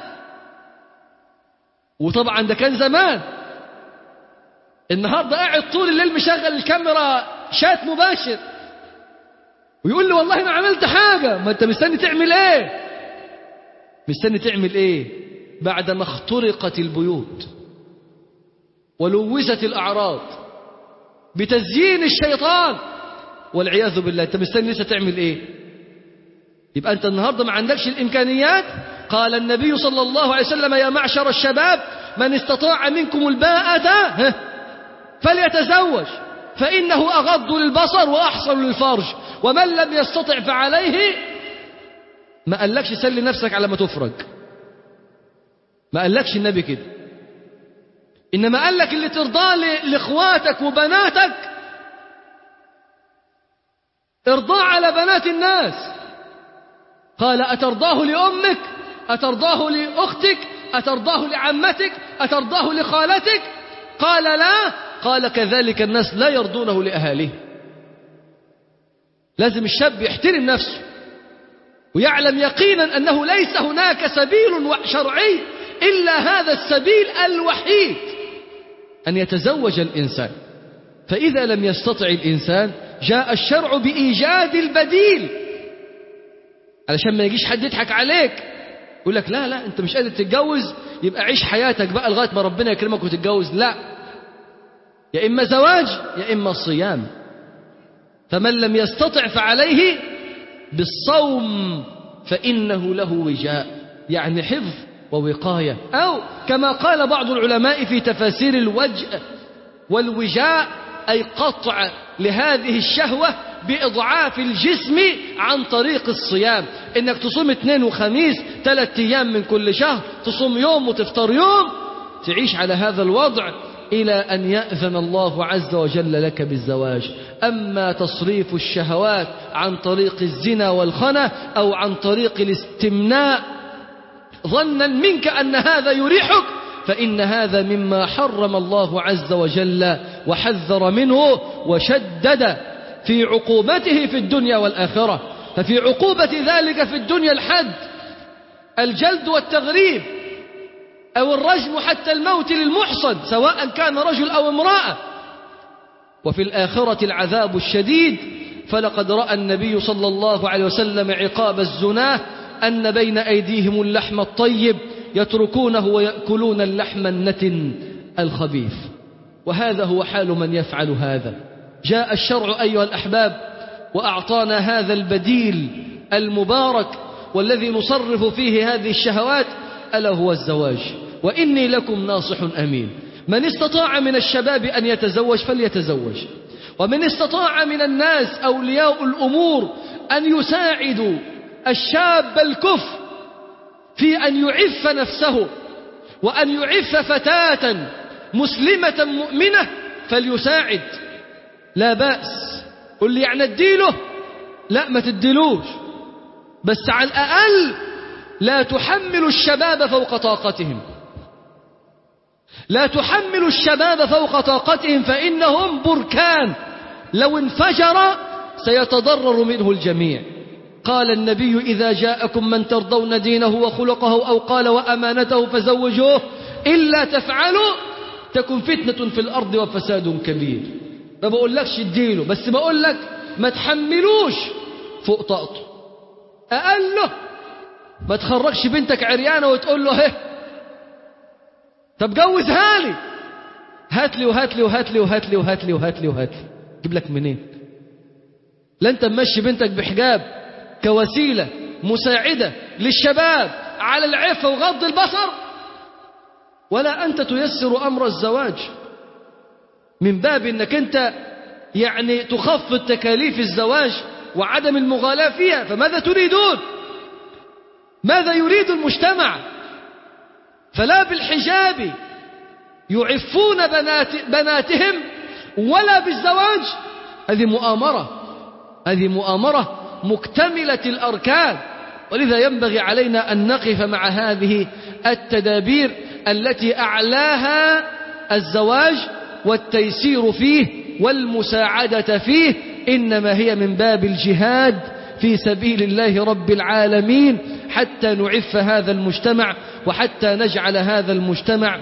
وطبعا ده كان زمان النهارده قاعد طول الليل مشغل الكاميرا شات مباشر ويقول لي والله ما عملت حاجه ما انت مستني تعمل ايه مستني تعمل ايه بعد ما اخترقت البيوت ولوثت الاعراض بتزيين الشيطان والعياذ بالله انت مستني لسه تعمل ايه يبقى انت النهارده ما عندكش الامكانيات قال النبي صلى الله عليه وسلم يا معشر الشباب من استطاع منكم الباءة ها، فليتزوج فإنه أغض للبصر وأحصن للفرج ومن لم يستطع فعليه ما قالكش سلي نفسك على ما تفرج ما قالكش النبي كده إنما قال لك اللي ترضاه ل- لإخواتك وبناتك ارضاه على بنات الناس قال أترضاه لأمك أترضاه لأختك أترضاه لعمتك أترضاه لخالتك قال لا قال كذلك الناس لا يرضونه لأهاليه لازم الشاب يحترم نفسه ويعلم يقينا أنه ليس هناك سبيل شرعي إلا هذا السبيل الوحيد أن يتزوج الإنسان فإذا لم يستطع الإنسان جاء الشرع بإيجاد البديل علشان ما يجيش حد يضحك عليك يقول لك لا لا انت مش قادر تتجوز يبقى عيش حياتك بقى لغايه ما ربنا يكرمك وتتجوز لا يا اما زواج يا اما صيام فمن لم يستطع فعليه بالصوم فانه له وجاء يعني حفظ ووقايه او كما قال بعض العلماء في تفاسير الوجه والوجاء اي قطع لهذه الشهوه باضعاف الجسم عن طريق الصيام انك تصوم اثنين وخميس ثلاث ايام من كل شهر تصوم يوم وتفطر يوم تعيش على هذا الوضع الى ان ياذن الله عز وجل لك بالزواج اما تصريف الشهوات عن طريق الزنا والخنا او عن طريق الاستمناء ظنا منك ان هذا يريحك فإن هذا مما حرم الله عز وجل وحذر منه وشدد في عقوبته في الدنيا والآخرة ففي عقوبة ذلك في الدنيا الحد الجلد والتغريب أو الرجم حتى الموت للمحصن سواء كان رجل أو امرأة وفي الآخرة العذاب الشديد فلقد رأى النبي صلى الله عليه وسلم عقاب الزناه أن بين أيديهم اللحم الطيب يتركونه ويأكلون اللحم النتن الخبيث وهذا هو حال من يفعل هذا جاء الشرع أيها الأحباب وأعطانا هذا البديل المبارك والذي نصرف فيه هذه الشهوات ألا هو الزواج وإني لكم ناصح أمين من استطاع من الشباب أن يتزوج فليتزوج ومن استطاع من الناس أولياء الأمور أن يساعدوا الشاب الكفر في أن يعف نفسه وأن يعف فتاة مسلمة مؤمنة فليساعد لا بأس قل لي يعني اديله لا ما تديلوش بس على الأقل لا تحمل الشباب فوق طاقتهم لا تحمل الشباب فوق طاقتهم فإنهم بركان لو انفجر سيتضرر منه الجميع قال النبي إذا جاءكم من ترضون دينه وخلقه أو قال وأمانته فزوجوه إلا تفعلوا تكن فتنة في الأرض وفساد كبير ما بقول لكش اديله بس بقول لك ما تحملوش فوق طاقته أقل له ما تخرجش بنتك عريانة وتقول له هه طب جوزها لي هات لي وهات لي وهات لي وهات لي وهات لي وهات لي وهات لي جيب لك منين لا انت ممشي بنتك بحجاب كوسيلة مساعدة للشباب على العفة وغض البصر ولا أنت تيسر أمر الزواج من باب أنك أنت يعني تخفض تكاليف الزواج وعدم المغالاة فيها فماذا تريدون ماذا يريد المجتمع فلا بالحجاب يعفون بنات بناتهم ولا بالزواج هذه مؤامرة هذه مؤامرة مكتملة الأركان ولذا ينبغي علينا أن نقف مع هذه التدابير التي أعلاها الزواج والتيسير فيه والمساعدة فيه إنما هي من باب الجهاد في سبيل الله رب العالمين حتى نعف هذا المجتمع وحتى نجعل هذا المجتمع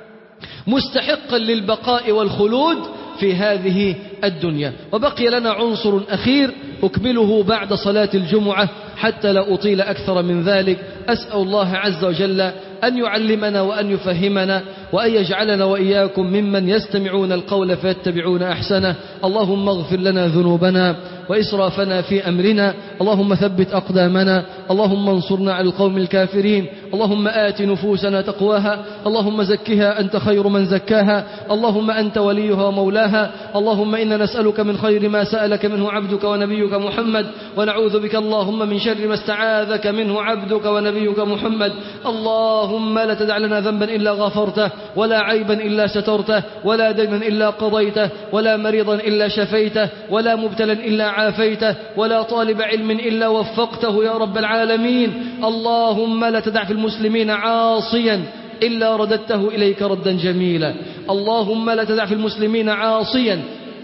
مستحقا للبقاء والخلود في هذه الدنيا وبقي لنا عنصر أخير أكمله بعد صلاة الجمعة حتى لا أطيل أكثر من ذلك أسأل الله عز وجل أن يعلمنا وأن يفهمنا وأن يجعلنا وإياكم ممن يستمعون القول فيتبعون أحسنه اللهم اغفر لنا ذنوبنا وإسرافنا في أمرنا اللهم ثبت أقدامنا اللهم انصرنا على القوم الكافرين اللهم آت نفوسنا تقواها اللهم زكها أنت خير من زكاها اللهم أنت وليها ومولاها اللهم إنا نسألك من خير ما سألك منه عبدك ونبيك محمد ونعوذ بك اللهم من شر ما استعاذك منه عبدك ونبيك محمد اللهم لا تدع لنا ذنبا إلا غفرته ولا عيبا إلا سترته ولا دينا إلا قضيته ولا مريضا إلا شفيته ولا مبتلا إلا عافيته ولا طالب علم إلا وفقته يا رب العالمين اللهم لا تدع في المسلمين عاصيا إلا رددته إليك ردا جميلا اللهم لا تدع في المسلمين عاصيا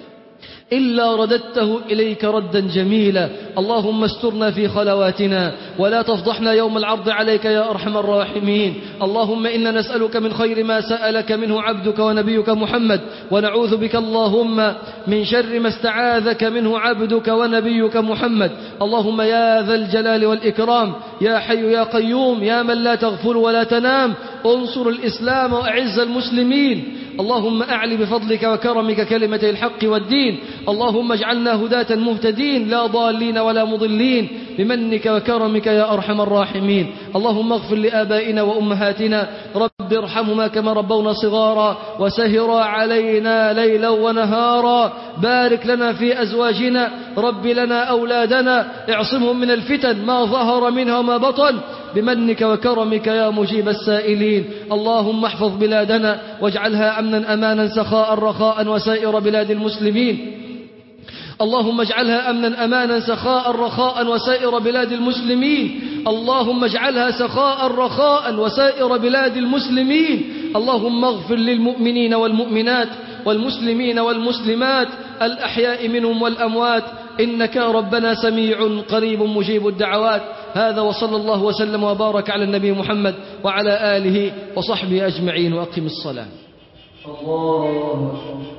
إلا رددته إليك ردا جميلا اللهم استرنا في خلواتنا ولا تفضحنا يوم العرض عليك يا أرحم الراحمين اللهم إنا نسألك من خير ما سألك منه عبدك ونبيك محمد ونعوذ بك اللهم من شر ما استعاذك منه عبدك ونبيك محمد اللهم يا ذا الجلال والإكرام يا حي يا قيوم يا من لا تغفر ولا تنام انصر الإسلام وأعز المسلمين اللهم أعلي بفضلك وكرمك كلمة الحق والدين اللهم اجعلنا هداة مهتدين لا ضالين ولا مضلين بمنك وكرمك يا أرحم الراحمين اللهم اغفر لآبائنا وأمهاتنا رب ارحمهما كما ربونا صغارا وسهرا علينا ليلا ونهارا بارك لنا في أزواجنا رب لنا أولادنا اعصمهم من الفتن ما ظهر منها وما بطن بمنك وكرمك يا مجيب السائلين اللهم احفظ بلادنا واجعلها أمنا أمانا سخاء رخاء وسائر بلاد المسلمين اللهم اجعلها أمنا أمانا سخاء رخاء وسائر بلاد المسلمين اللهم اجعلها سخاء رخاء وسائر بلاد المسلمين اللهم اغفر للمؤمنين والمؤمنات والمسلمين والمسلمات الأحياء منهم والأموات إنك ربنا سميع قريب مجيب الدعوات هذا وصلى الله وسلم وبارك على النبي محمد وعلى آله وصحبه أجمعين وأقم الصلاة الله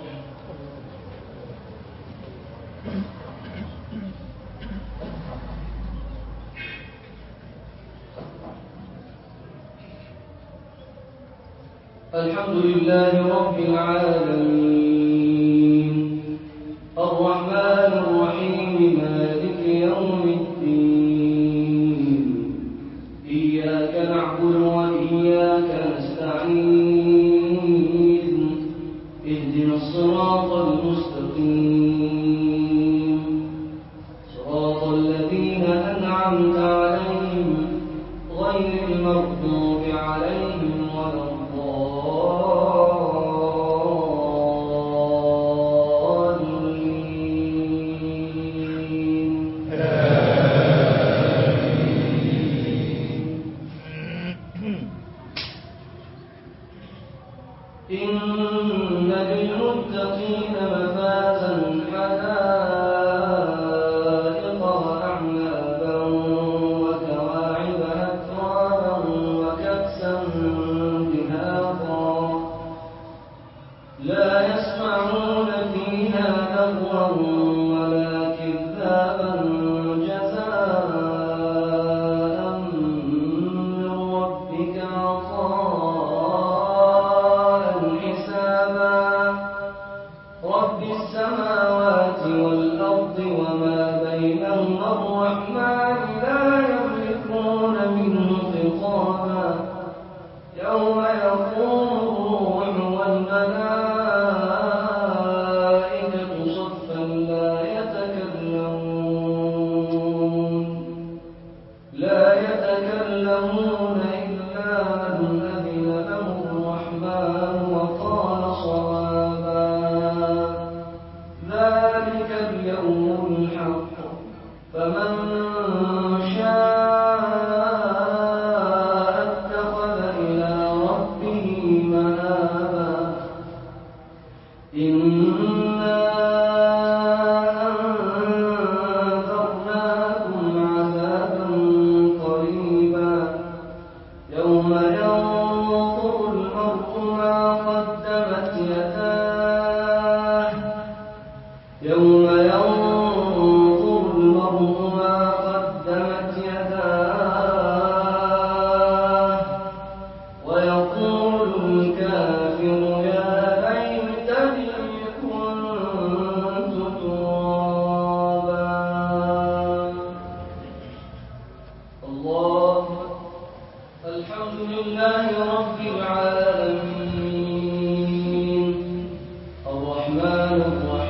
الحمد لله رب العالمين الرحمن الرحيم مالك يوم الدين إياك نعبد وإياك نستعين اهدنا الصراط المستقيم المغضوب عليهم ولا الضالين إن للمتقين مفازا حدائق وأعنابا وكواعب أترابا وكأسا دهاقا لا يسمعون فيها لغوا ولا كذابا جزاء من ربك عطاء حسابا رب السماوات والأرض وما بينهما الرحمن لا يملكون منه خطابا يوم يقوم الروح والملائكة صفا لا يتكلمون لا يتكلمون إلا من أذن له الرحمن وقال صوابا ذلك اليوم الحق فمن شاء اتخذ إلى ربه مآبا إنا أنذرناكم عذابا قريبا يوم ينظر المرء ما قدمت يداه يوم ينظر المرء ما قدمت يداه ويقول الكافر يا ليتني كنت ترابا الله الحمد لله رب العالمين الرحمن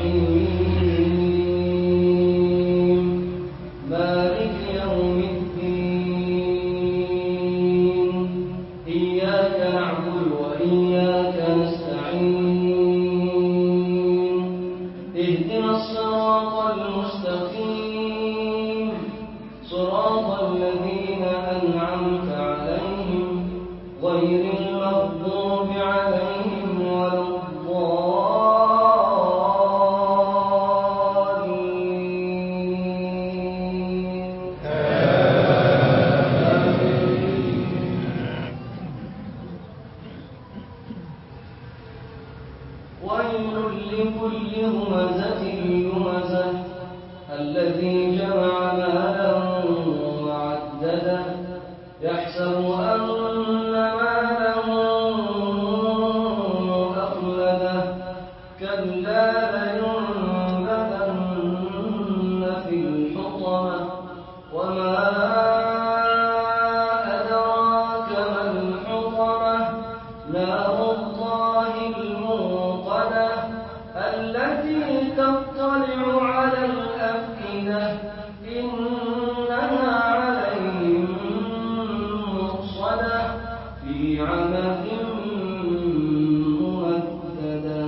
الرحيم مالك يوم الدين إياك نعبد وإياك نستعين اهدنا الصراط المستقيم صراط الذين أنعمت عليهم غير المغضوب عليهم ولا الضالين ويل لكل همزة لمزة الذي جمع مالا وعدده يحسب أن ماله أخلده كلا لينبذن في الحطمة وما أدراك ما الحطمة نار الله الموقدة التي تطلع على الأفئدة إنها عليهم مؤصدة في عمد ممددة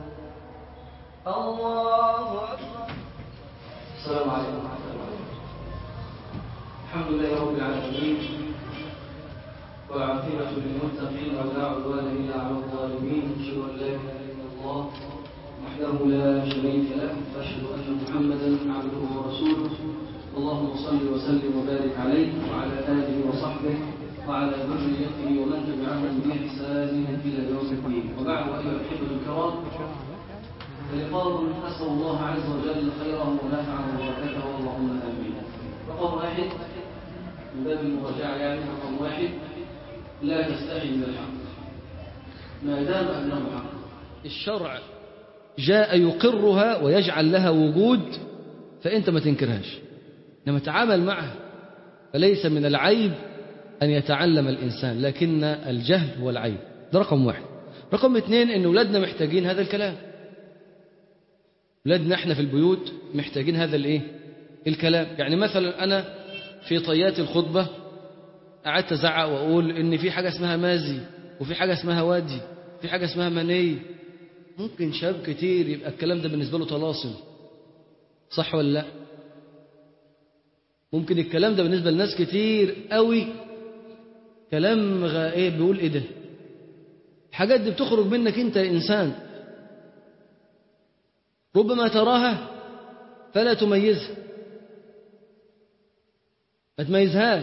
الله أكبر السلام عليكم ورحمة الله الحمد لله رب العالمين والعاقبة للمتقين ولا عدوان إلا على الظالمين أشهد أن لا إله إلا الله وحده لا شريك له وأشهد أن محمدا عبده ورسوله اللهم صل وسلم وبارك عليه وعلى آله وصحبه وعلى ذريته ومن تبعهم بإحسان إلى يوم الدين وبعد أيها الأحبة الكرام فلقاء أسأل الله عز وجل خيره ونفعه وبركته اللهم آمين رقم واحد من باب المراجعة يعني رقم واحد لا تستحي من الحق ما دام أنه حق الشرع جاء يقرها ويجعل لها وجود فأنت ما تنكرهاش لما تعامل معها فليس من العيب أن يتعلم الإنسان لكن الجهل هو العيب ده رقم واحد رقم اثنين أن أولادنا محتاجين هذا الكلام أولادنا احنا في البيوت محتاجين هذا الايه الكلام يعني مثلا أنا في طيات الخطبة قعدت ازعق واقول ان في حاجه اسمها مازي وفي حاجه اسمها وادي في حاجه اسمها مني ممكن شاب كتير يبقى الكلام ده بالنسبه له طلاسم صح ولا لا ممكن الكلام ده بالنسبه لناس كتير قوي كلام غ... ايه بيقول ايه ده الحاجات دي بتخرج منك انت يا انسان ربما تراها فلا تميزها ما تميزهاش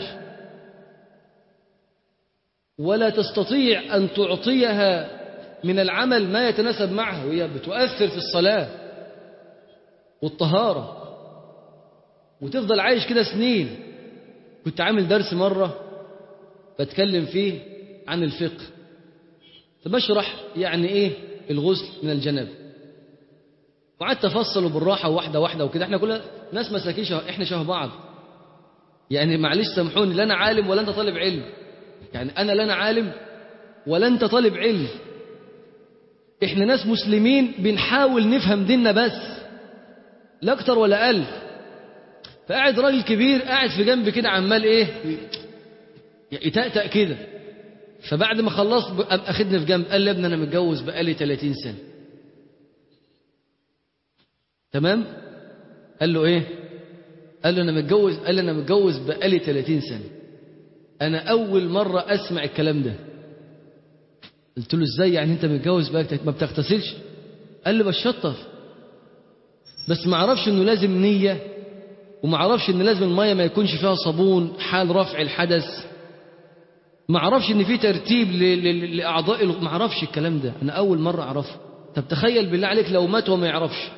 ولا تستطيع أن تعطيها من العمل ما يتناسب معها وهي بتؤثر في الصلاة والطهارة وتفضل عايش كده سنين كنت عامل درس مرة بتكلم فيه عن الفقه فبشرح يعني ايه الغسل من الجنابه وقعدت افصله بالراحه واحده واحده وكده احنا كلنا ناس مساكين شه... احنا شبه بعض يعني معلش سامحوني لا انا عالم ولا انت طالب علم يعني انا لا انا عالم ولا انت طالب علم احنا ناس مسلمين بنحاول نفهم ديننا بس لا اكتر ولا اقل فقاعد راجل كبير قاعد في جنب كده عمال ايه يتأتأ كده فبعد ما خلصت قام اخدني في جنب قال لي يا ابني انا متجوز بقالي 30 سنه تمام قال له ايه قال له انا متجوز قال لي انا متجوز بقالي 30 سنه انا اول مره اسمع الكلام ده قلت له ازاي يعني انت متجوز بقالك ما بتغتسلش قال لي بشطف بس ما اعرفش انه لازم نيه وما اعرفش ان لازم الميه ما يكونش فيها صابون حال رفع الحدث ما اعرفش ان في ترتيب ل- ل- لاعضاء ال- ما اعرفش الكلام ده انا اول مره اعرفه طب تخيل بالله عليك لو مات وما يعرفش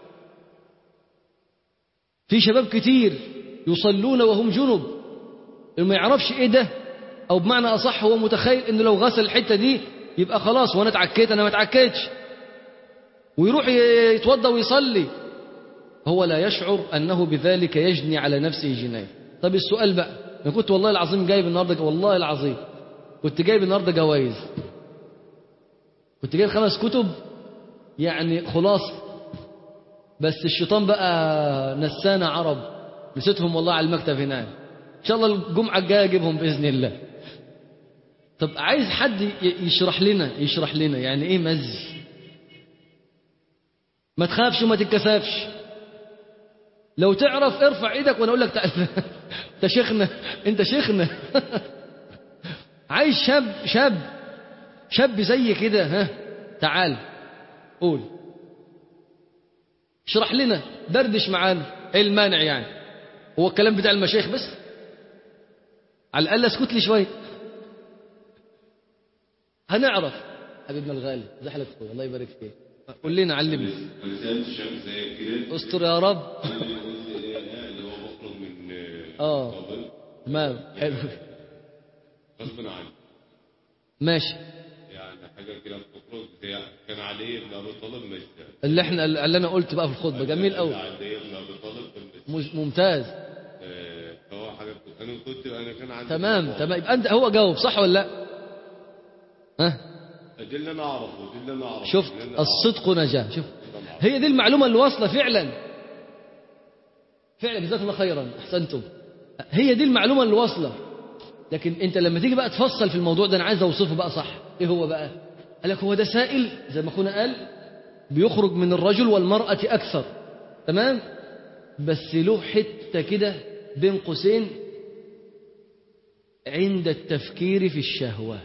في شباب كتير يصلون وهم جنب اللي ما يعرفش ايه ده او بمعنى اصح هو متخيل انه لو غسل الحته دي يبقى خلاص وانا اتعكيت انا ما اتعكيتش ويروح ي- يتوضا ويصلي هو لا يشعر انه بذلك يجني على نفسه جنايه طب السؤال بقى انا كنت والله العظيم جايب النهارده والله العظيم كنت جايب النهارده جوائز كنت جايب خمس كتب يعني خلاصه بس الشيطان بقى نسانا عرب نسيتهم والله على المكتب هناك ان شاء الله الجمعه الجايه اجيبهم باذن الله طب عايز حد ي- يشرح لنا يشرح لنا يعني ايه مزي ما تخافش وما تتكسفش لو تعرف ارفع ايدك وانا اقول لك تعال انت شيخنا انت شيخنا عايز شاب شاب شاب زي كده ها تعال قول اشرح لنا دردش معانا ايه المانع يعني هو الكلام بتاع المشايخ بس على الاقل اسكت لي شويه هنعرف حبيبنا الغالي زحلك اخويا الله يبارك فيك قول لنا علمنا انا سالت شاب زي كده استر يا رب قال لي قلت ايه اللي هو بخرج من اه قبل تمام حلو غصب عني ماشي يعني حاجه كده بتخرج زي كان علي بن ابي طالب مش اللي احنا اللي انا قلت بقى في الخطبه جميل قوي علي بن ابي طالب في المسجد. مش- ممتاز آه، فهو حاجه كنت- انا كنت انا كان عندي تمام خطاب. تمام يبقى انت هو جاوب صح ولا لا ها دي اللي انا اعرفه دي اللي انا اعرفه شفت دي اللي أنا أعرفه. الصدق نجاة شوف هي دي المعلومة اللي واصلة فعلا فعلا جزاكم الله خيرا احسنتم هي دي المعلومة اللي واصلة لكن انت لما تيجي بقى تفصل في الموضوع ده انا عايز اوصفه بقى صح ايه هو بقى قال لك هو ده سائل زي ما اخونا قال بيخرج من الرجل والمرأة اكثر تمام بس له حتة كده بين قوسين عند التفكير في الشهوة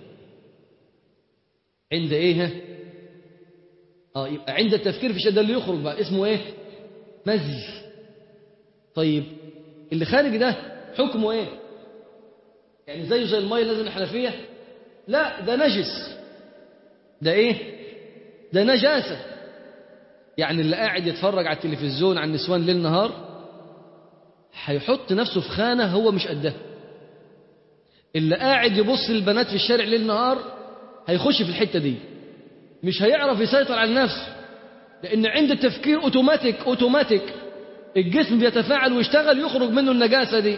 عند ايه ها اه يبقى عند التفكير في الشيء ده اللي يخرج بقى اسمه ايه مزي طيب اللي خارج ده حكمه ايه يعني زيه زي الميه اللي نازل من الحنفيه لا ده نجس ده ايه ده نجاسه يعني اللي قاعد يتفرج على التلفزيون على النسوان ليل نهار هيحط نفسه في خانه هو مش قدها اللي قاعد يبص للبنات في الشارع ليل نهار هيخش في الحته دي مش هيعرف يسيطر على نفسه لان عند التفكير اوتوماتيك اوتوماتيك الجسم بيتفاعل ويشتغل يخرج منه النجاسه دي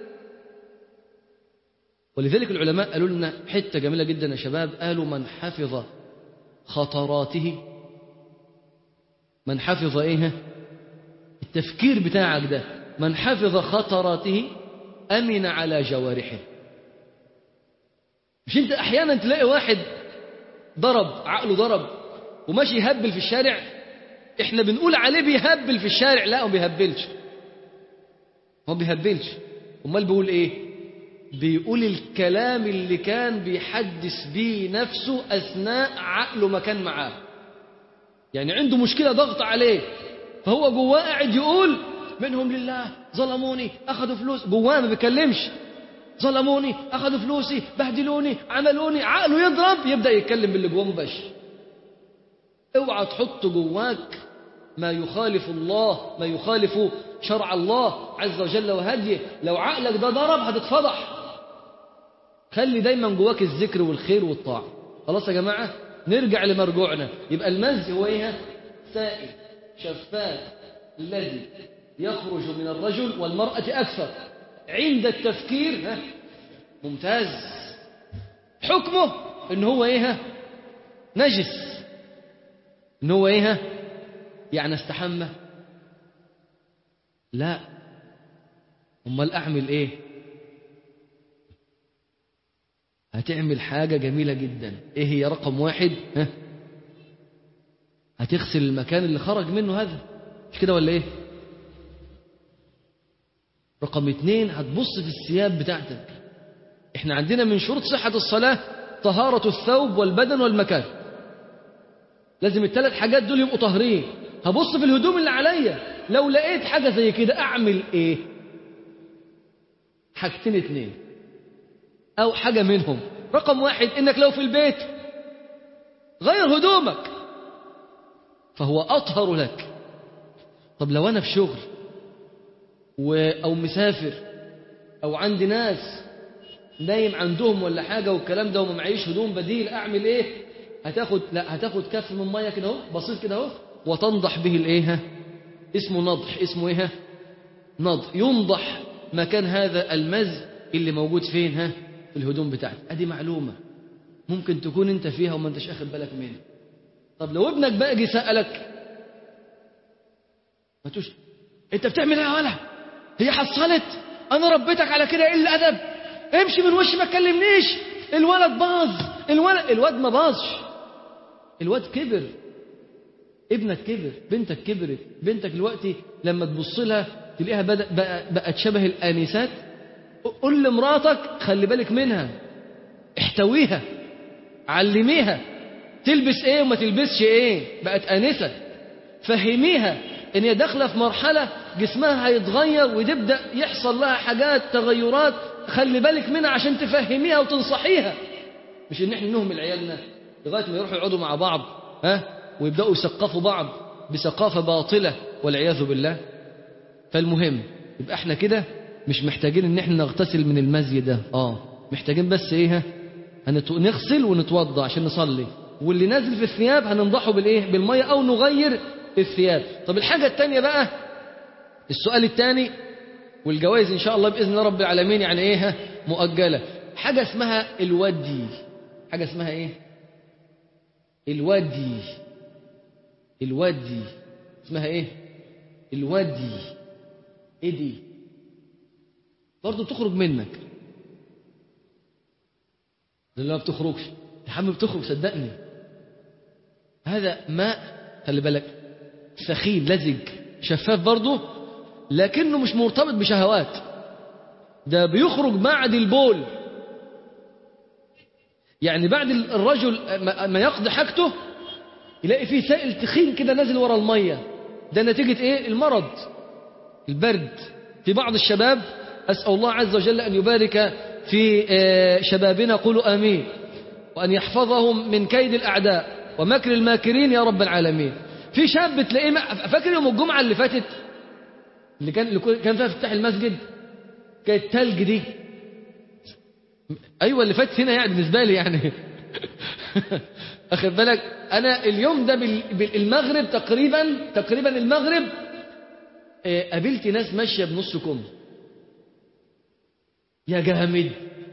ولذلك العلماء قالوا لنا حته جميله جدا يا شباب قالوا من حفظ خطراته من حفظ ايه التفكير بتاعك ده من حفظ خطراته امن على جوارحه مش انت احيانا تلاقي واحد ضرب عقله ضرب وماشي يهبل في الشارع احنا بنقول عليه بيهبل في الشارع لا هو بيهبلش هو بيهبلش امال بيقول ايه بيقول الكلام اللي كان بيحدث بيه نفسه اثناء عقله ما كان معاه يعني عنده مشكله ضغط عليه فهو جواه قاعد يقول منهم لله ظلموني اخذوا فلوس جواه ما بيكلمش ظلموني اخذوا فلوسي بهدلوني عملوني عقله يضرب يبدا يتكلم باللي جواه مباشر اوعى تحط جواك ما يخالف الله ما يخالف شرع الله عز وجل وهديه لو عقلك ده ضرب هتتفضح خلي دايما جواك الذكر والخير والطاعة خلاص يا جماعة نرجع لمرجوعنا يبقى المزي هو ايه سائل شفاف الذي يخرج من الرجل والمرأة أكثر عند التفكير ها ممتاز حكمه ان هو ايه نجس ان هو ايه يعني استحمى لا امال اعمل ايه هتعمل حاجة جميلة جدا ايه هي رقم واحد ها هتغسل المكان اللي خرج منه هذا مش كده ولا ايه رقم اتنين هتبص في الثياب بتاعتك احنا عندنا من شروط صحة الصلاة طهارة الثوب والبدن والمكان لازم الثلاث حاجات دول يبقوا طاهرين هبص في الهدوم اللي عليا لو لقيت حاجة زي كده اعمل ايه حاجتين اتنين او حاجة منهم رقم واحد انك لو في البيت غير هدومك فهو اطهر لك طب لو انا في شغل و... او مسافر او عندي ناس نايم عندهم ولا حاجة والكلام ده وما معيش هدوم بديل اعمل ايه هتاخد لا هتاخد كف من ميه كده اهو بسيط كده اهو وتنضح به الايه ها؟ اسمه نضح اسمه ايه ها؟ نضح ينضح مكان هذا المز اللي موجود فين ها في الهدوم بتاعتك ادي معلومه ممكن تكون انت فيها وما انتش اخد بالك منها طب لو ابنك بقى جه سالك ما تقولش انت بتعمل ايه يا ولا هي حصلت انا ربيتك على كده ايه الادب امشي من وشي ما تكلمنيش الولد باظ الولد الواد ما باظش الواد كبر ابنك كبر بنتك كبرت بنتك دلوقتي لما تبص لها تلاقيها بدأ بقى بقت شبه الآنسات قول لمراتك خلي بالك منها احتويها علميها تلبس ايه وما تلبسش ايه بقت آنسة فهميها ان هي داخله في مرحله جسمها هيتغير وتبدا يحصل لها حاجات تغيرات خلي بالك منها عشان تفهميها وتنصحيها مش ان احنا نهمل عيالنا لغايه ما يروحوا يقعدوا مع بعض ها ويبداوا يثقفوا بعض بثقافه باطله والعياذ بالله فالمهم يبقى احنا كده مش محتاجين ان احنا نغتسل من المزي ده اه محتاجين بس ايه ها هنت- نغسل ونتوضى عشان نصلي واللي نازل في الثياب هننضحه بالايه بالميه او نغير الثياب طب الحاجه الثانيه بقى السؤال الثاني والجوائز ان شاء الله باذن الله رب العالمين يعني ايه ها؟ مؤجله حاجه اسمها الودي حاجه اسمها ايه الودي الودي اسمها ايه الودي ايه دي برضه بتخرج منك لا ما بتخرجش يا عم بتخرج صدقني هذا ماء خلي بالك سخين لزج شفاف برضه لكنه مش مرتبط بشهوات ده بيخرج بعد البول يعني بعد الرجل ما- ما يقضي حاجته يلاقي فيه سائل تخين كده نازل ورا الميه ده نتيجة ايه المرض البرد في بعض الشباب أسأل الله عز وجل أن يبارك في آه، شبابنا قولوا آمين وأن يحفظهم من كيد الأعداء ومكر الماكرين يا رب العالمين في شاب تلاقيه ما- فاكر يوم الجمعة اللي فاتت اللي كان اللي كان فيها افتتاح المسجد كانت تلج دي ايوه اللي فات هنا يعني بالنسبه لي يعني اخد بالك انا اليوم ده بال- بالمغرب تقريبا تقريبا المغرب آه، قابلت ناس ماشيه بنص كم يا جامد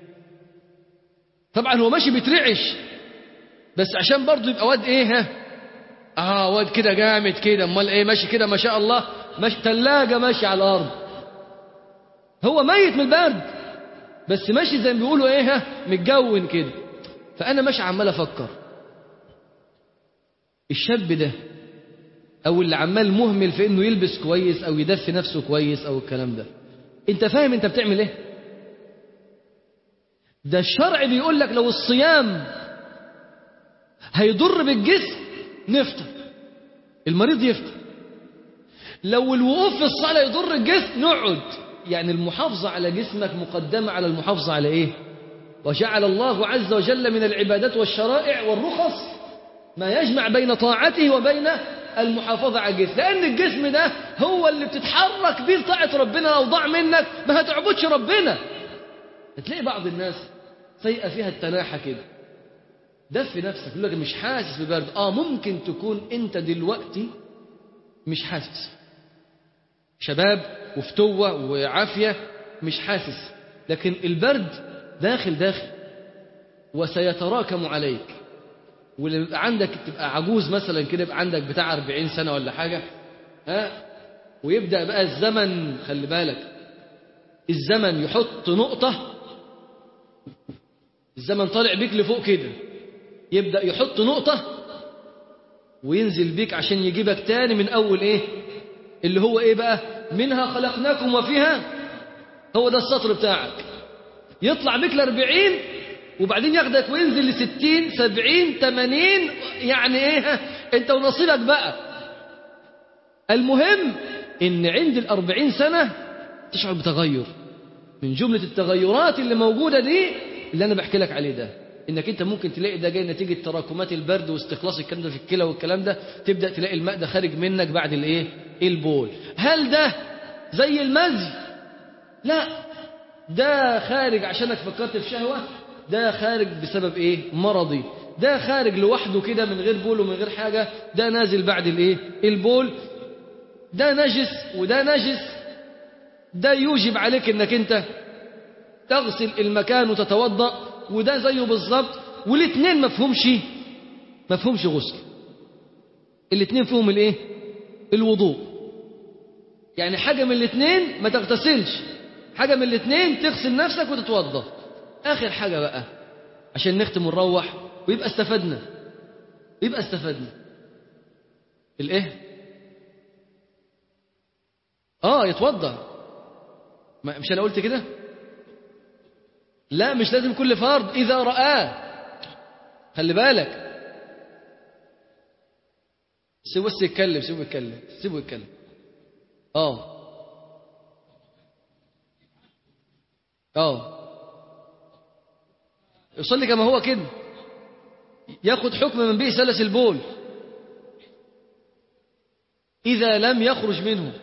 طبعا هو ماشي بيترعش بس عشان برضه يبقى واد ايه ها اه واد كده جامد كده امال ايه ماشي كده ما شاء الله ماشي ثلاجه ماشي على الارض هو ميت من البرد بس ماشي زي ما بيقولوا ايه ها متجون كده فأنا مش عمال أفكر الشاب ده أو اللي عمال مهمل في إنه يلبس كويس أو يدفي نفسه كويس أو الكلام ده أنت فاهم أنت بتعمل إيه؟ ده الشرع بيقول لك لو الصيام هيضر بالجسم نفطر المريض يفطر لو الوقوف في الصلاة يضر الجسم نقعد يعني المحافظة على جسمك مقدمة على المحافظة على إيه وجعل الله عز وجل من العبادات والشرائع والرخص ما يجمع بين طاعته وبين المحافظة على الجسم لأن الجسم ده هو اللي بتتحرك بيه لطاعة ربنا لو ضاع منك ما هتعبدش ربنا هتلاقي بعض الناس سيئة فيها التناحة كده دفي نفسك يقول لك مش حاسس ببرد اه ممكن تكون انت دلوقتي مش حاسس شباب وفتوة وعافية مش حاسس لكن البرد داخل داخل وسيتراكم عليك ولما عندك تبقى عجوز مثلا كده يبقى عندك بتاع 40 سنة ولا حاجة ها ويبدأ بقى الزمن خلي بالك الزمن يحط نقطة الزمن طالع بيك لفوق كده يبدأ يحط نقطة وينزل بيك عشان يجيبك تاني من أول إيه اللي هو إيه بقى منها خلقناكم وفيها هو ده السطر بتاعك يطلع بيك لأربعين وبعدين ياخدك وينزل لستين سبعين تمانين يعني إيه أنت ونصيبك بقى المهم إن عند الأربعين سنة تشعر بتغير من جملة التغيرات اللي موجودة دي اللي أنا بحكي لك عليه ده انك انت ممكن تلاقي ده جاي نتيجه تراكمات البرد واستخلاص الكلام ده في الكلى والكلام ده تبدا تلاقي الماء ده خارج منك بعد الايه البول هل ده زي المزي لا ده خارج عشانك فكرت في شهوه ده خارج بسبب ايه مرضي ده خارج لوحده كده من غير بول ومن غير حاجه ده نازل بعد الايه البول ده نجس وده نجس ده يوجب عليك انك انت تغسل المكان وتتوضأ وده زيه بالظبط والاثنين ما فيهمش ما فيهمش غسل الاثنين فيهم الايه الوضوء يعني حاجه من الاثنين ما تغتسلش حاجه من الاثنين تغسل نفسك وتتوضا اخر حاجه بقى عشان نختم ونروح ويبقى استفدنا يبقى استفدنا الايه اه يتوضا مش انا قلت كده لا مش لازم كل فرض إذا رآه خلي بالك سيبه بس يتكلم سيبه يتكلم سيبه يتكلم اه اه يصلي كما هو كده ياخد حكم من به سلس البول إذا لم يخرج منه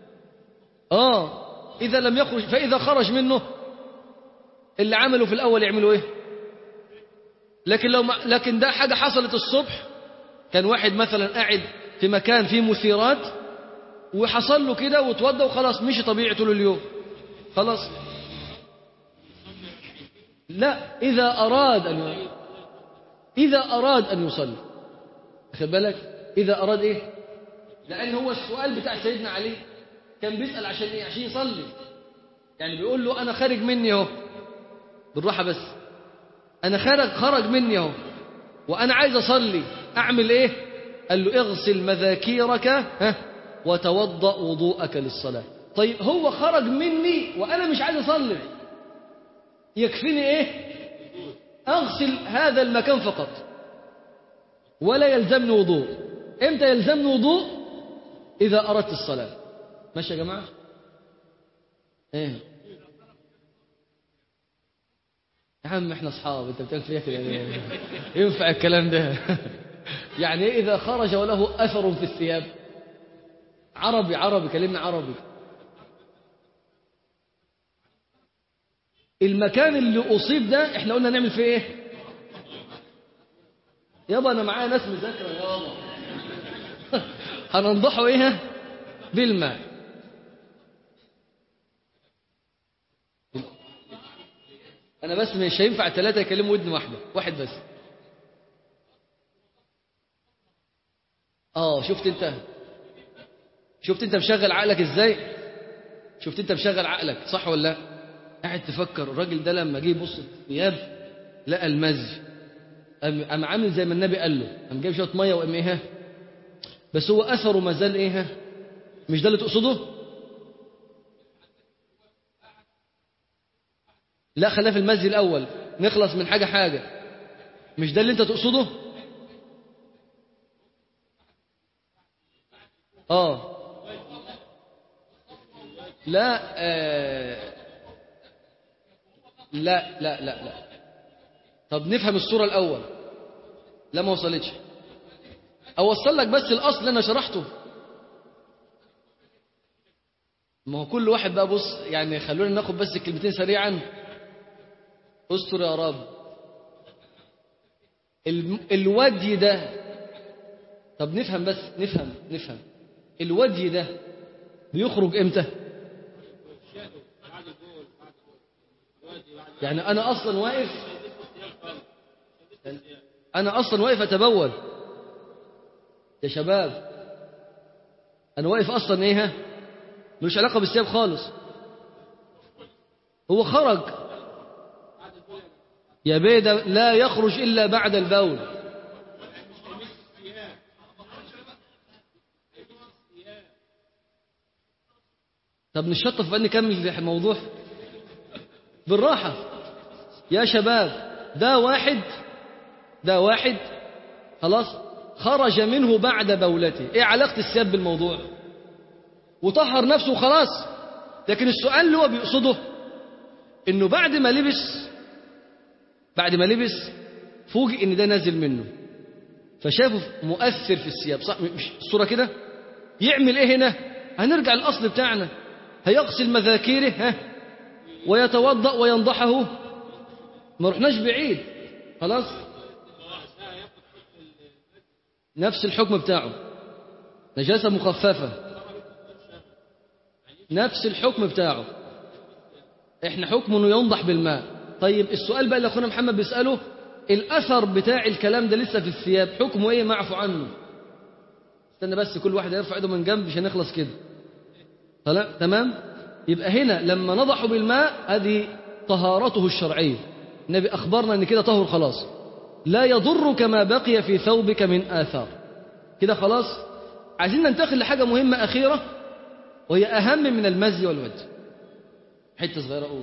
آه إذا لم يخرج فإذا خرج منه اللي عمله في الأول يعملوا إيه لكن لو ما لكن ده حاجة حصلت الصبح كان واحد مثلا قاعد في مكان فيه مثيرات وحصل له كده وتوضى وخلاص مشي طبيعي طول اليوم خلاص لا إذا أراد أن إذا أراد أن يصلي خد بالك إذا أراد إيه لأن هو السؤال بتاع سيدنا علي كان بيسأل عشان إيه عشان يصلي يعني بيقول له أنا خارج مني أهو بالراحة بس أنا خرج خرج مني أهو وأنا عايز أصلي أعمل إيه قال له اغسل مذاكيرك ها وتوضأ وضوءك للصلاة طيب هو خرج مني وأنا مش عايز أصلي يكفيني إيه أغسل هذا المكان فقط ولا يلزمني وضوء إمتى يلزمني وضوء إذا أردت الصلاة ماشي يا جماعة إيه يا عم احنا اصحاب انت بتعمل فيها كده يعني ينفع الكلام ده يعني ايه اذا خرج وله اثر في الثياب عربي عربي كلمنا عربي المكان اللي اصيب ده احنا قلنا نعمل فيه ايه يابا انا معايا ناس مذاكره يابا هننضحه ايه بالماء انا بس مش هينفع ثلاثه يكلموا ودن واحده واحد بس اه شفت انت شفت انت مشغل عقلك ازاي شفت انت مشغل عقلك صح ولا لا قاعد تفكر الراجل ده لما جه يبص في الثياب لقى المزي قام قام عامل زي ما النبي قال له قام جايب شويه ميه وقام ايه ها؟ بس هو اثره ما زال ايه ها؟ مش ده اللي تقصده لا خلينا في المسجد الاول نخلص من حاجه حاجه مش ده اللي انت تقصده اه لا آه لا لا لا لا طب نفهم الصورة الأول لا ما وصلتش أوصل لك بس الأصل اللي أنا شرحته ما هو كل واحد بقى بص يعني خلونا ناخد بس الكلمتين سريعا استر يا رب الم- الودي ده طب نفهم بس نفهم نفهم الودي ده بيخرج امتى يعني انا اصلا واقف انا اصلا واقف اتبول يا شباب انا واقف اصلا ايه ها ملوش علاقه بالثياب خالص هو خرج يا بيدة لا يخرج الا بعد البول طب نشطف بقى نكمل الموضوع بالراحة يا شباب ده واحد ده واحد خلاص خرج منه بعد بولته ايه علاقة الثياب بالموضوع وطهر نفسه وخلاص لكن السؤال اللي هو بيقصده انه بعد ما لبس بعد ما لبس فوجئ ان ده نازل منه فشافه مؤثر في الثياب صح مش الصورة كده يعمل ايه هنا هنرجع للاصل بتاعنا هيغسل مذاكيره ها ويتوضأ وينضحه ما رحناش بعيد خلاص نفس الحكم بتاعه نجاسة مخففة نفس الحكم بتاعه احنا حكمه انه ينضح بالماء طيب السؤال بقى اللي اخونا محمد بيسأله الاثر بتاع الكلام ده لسه في الثياب حكمه ايه معفو عنه استنى بس كل واحد يرفع ايده من جنب مش هنخلص كده خلاص تمام يبقى هنا لما نضحوا بالماء هذه طهارته الشرعية النبي أخبرنا أن كده طهر خلاص لا يضرك ما بقي في ثوبك من آثار كده خلاص عايزين ننتقل لحاجة مهمة أخيرة وهي أهم من المزي والوجه حتة صغيرة أقول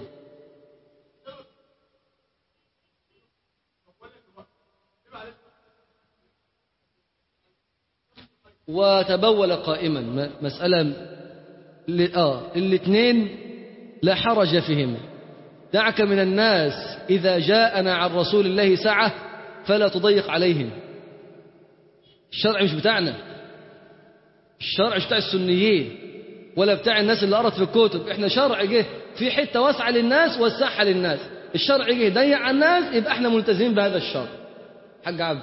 وتبول قائما م- مسألة ل- آه الاثنين لا حرج فيهما دعك من الناس إذا جاءنا عن رسول الله سعة فلا تضيق عليهم الشرع مش بتاعنا الشرع مش بتاع السنيين ولا بتاع الناس اللي قرت في الكتب احنا شرع جه في حتة واسعة للناس وسعها للناس الشرع جه ضيق على الناس يبقى احنا ملتزمين بهذا الشرع حاج عبد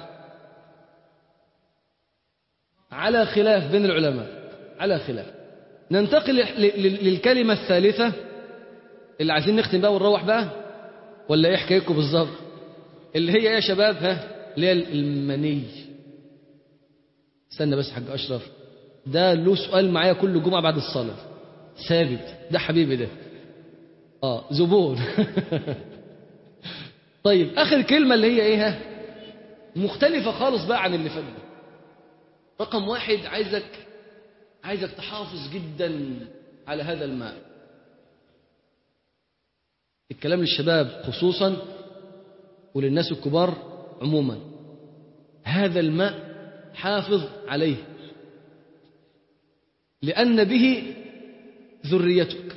على خلاف بين العلماء على خلاف ننتقل ل- ل- للكلمة الثالثة اللي عايزين نختم بقى ونروح بقى ولا ايه حكايتكم بالظبط اللي هي ايه يا شباب ها اللي هي المني استنى بس يا حاج اشرف ده له سؤال معايا كل جمعة بعد الصلاة ثابت ده حبيبي ده اه زبون طيب اخر كلمة اللي هي ايه ها مختلفة خالص بقى عن اللي فات ده. رقم واحد عايزك عايزك تحافظ جدا على هذا الماء الكلام للشباب خصوصا وللناس الكبار عموما هذا الماء حافظ عليه لأن به ذريتك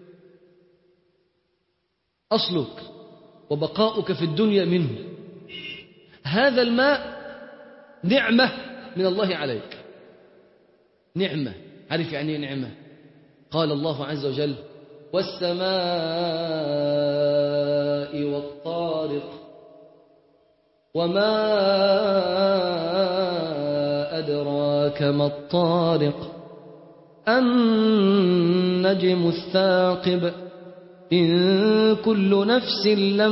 أصلك وبقاؤك في الدنيا منه هذا الماء نعمة من الله عليك نعمة عارف يعني ايه نعمة قال الله عز وجل والسماء والطارق وما أدراك ما الطارق النجم الثاقب إن كل نفس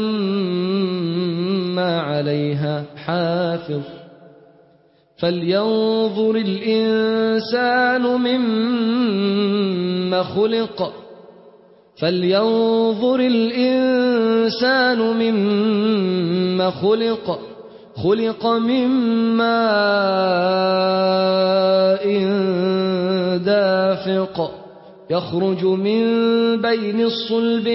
لما عليها حافظ فلينظر الإنسان مما خلق فلينظر الإنسان مما خلق خلق من ماء دافق يخرج من بين الصلب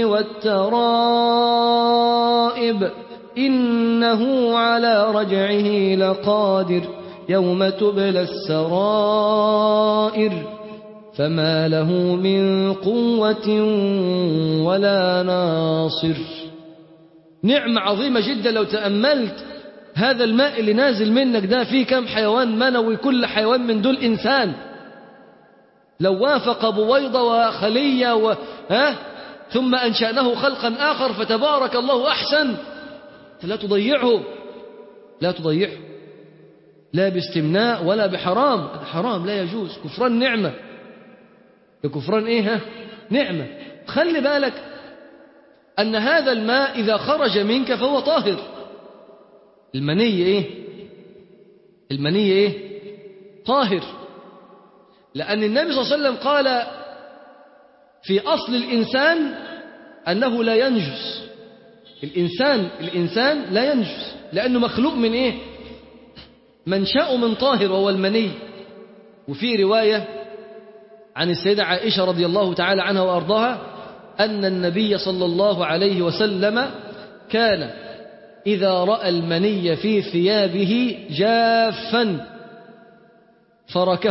والترائب إنه على رجعه لقادر يوم تبلى السرائر فما له من قوة ولا ناصر نعمة عظيمة جدا لو تأملت هذا الماء اللي نازل منك ده فيه كم حيوان منوي كل حيوان من دول إنسان لو وافق بويضة وخلية و... ها؟ ثم أنشأناه خلقا آخر فتبارك الله أحسن فلا تضيعه لا تضيعه لا باستمناء ولا بحرام هذا حرام لا يجوز كفران نعمة كفران إيه ها؟ نعمة خلي بالك أن هذا الماء إذا خرج منك فهو طاهر المني إيه المني إيه طاهر لأن النبي صلى الله عليه وسلم قال في أصل الإنسان أنه لا ينجس الإنسان الإنسان لا ينجس لأنه مخلوق من إيه منشأه من طاهر وهو المني وفي رواية عن السيدة عائشة رضي الله تعالى عنها وأرضاها أن النبي صلى الله عليه وسلم كان إذا رأى المني في ثيابه جافا فركه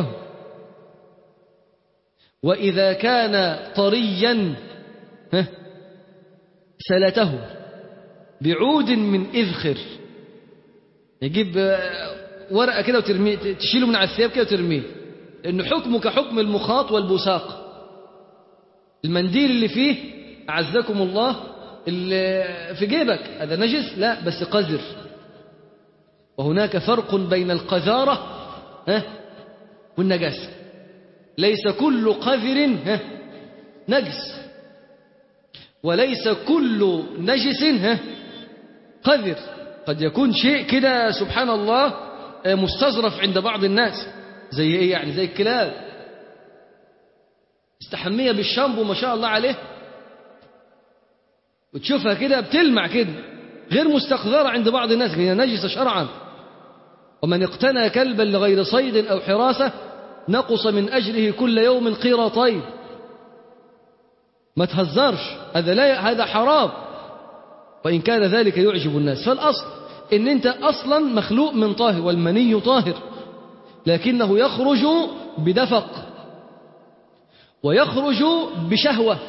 وإذا كان طريا سلته بعود من إذخر يجيب ورقة كده وترميه تشيله من على الثياب كده وترميه لأنه حكمه كحكم المخاط والبساق المنديل اللي فيه أعزكم الله اللي في جيبك هذا نجس لا بس قذر وهناك فرق بين القذارة والنجاسة ليس كل قذر نجس وليس كل نجس قذر قد يكون شيء كده سبحان الله مستظرف عند بعض الناس زي ايه يعني زي الكلاب استحمية بالشامبو ما شاء الله عليه وتشوفها كده بتلمع كده غير مستقذرة عند بعض الناس هي نجسة شرعا ومن اقتنى كلبا لغير صيد أو حراسة نقص من أجره كل يوم قيراطين ما تهزرش هذا لا هذا حرام وإن كان ذلك يعجب الناس فالأصل إن أنت أصلا مخلوق من طاهر والمني طاهر لكنه يخرج بدفق ويخرج بشهوة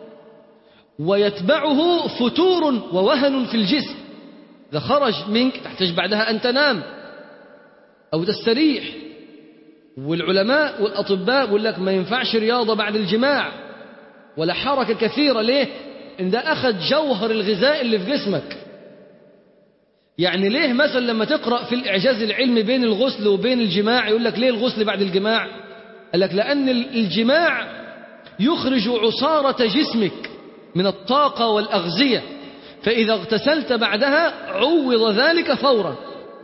ويتبعه فتور ووهن في الجسم إذا خرج منك تحتاج بعدها أن تنام أو تستريح والعلماء والأطباء يقول لك ما ينفعش رياضة بعد الجماع ولا حركة كثيرة ليه؟ إن ده أخذ جوهر الغذاء اللي في جسمك يعني ليه مثلا لما تقرأ في الإعجاز العلمي بين الغسل وبين الجماع يقول لك ليه الغسل بعد الجماع قال لك لأن الجماع يخرج عصارة جسمك من الطاقة والأغذية فإذا اغتسلت بعدها عوض ذلك فورا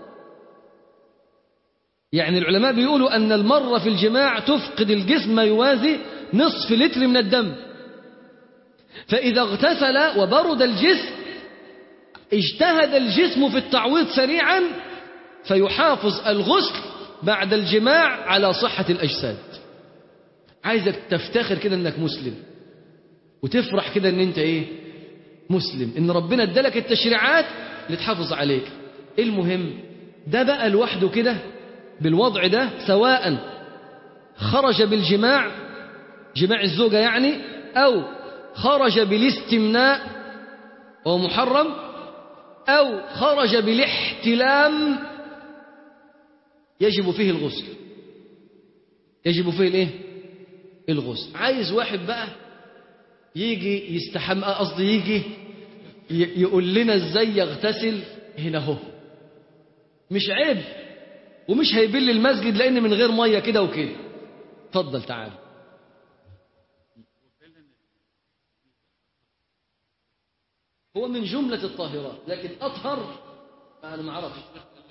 يعني العلماء بيقولوا أن المرة في الجماع تفقد الجسم ما يوازي نصف لتر من الدم فإذا اغتسل وبرد الجسم اجتهد الجسم في التعويض سريعا فيحافظ الغسل بعد الجماع على صحة الأجساد عايزك تفتخر كده انك مسلم وتفرح كده ان انت ايه مسلم ان ربنا ادالك التشريعات اللي تحافظ عليك المهم ده بقى لوحده كده بالوضع ده سواء خرج بالجماع جماع الزوجة يعني أو خرج بالاستمناء وهو محرم أو خرج بالاحتلام يجب فيه الغسل يجب فيه الايه الغسل عايز واحد بقى يجي يستحمى قصدي يجي يقول لنا ازاي يغتسل هنا اهو مش عيب ومش هيبل المسجد لان من غير ميه كده وكده اتفضل تعال هو من جملة الطاهرات لكن أطهر أنا ما أعرفش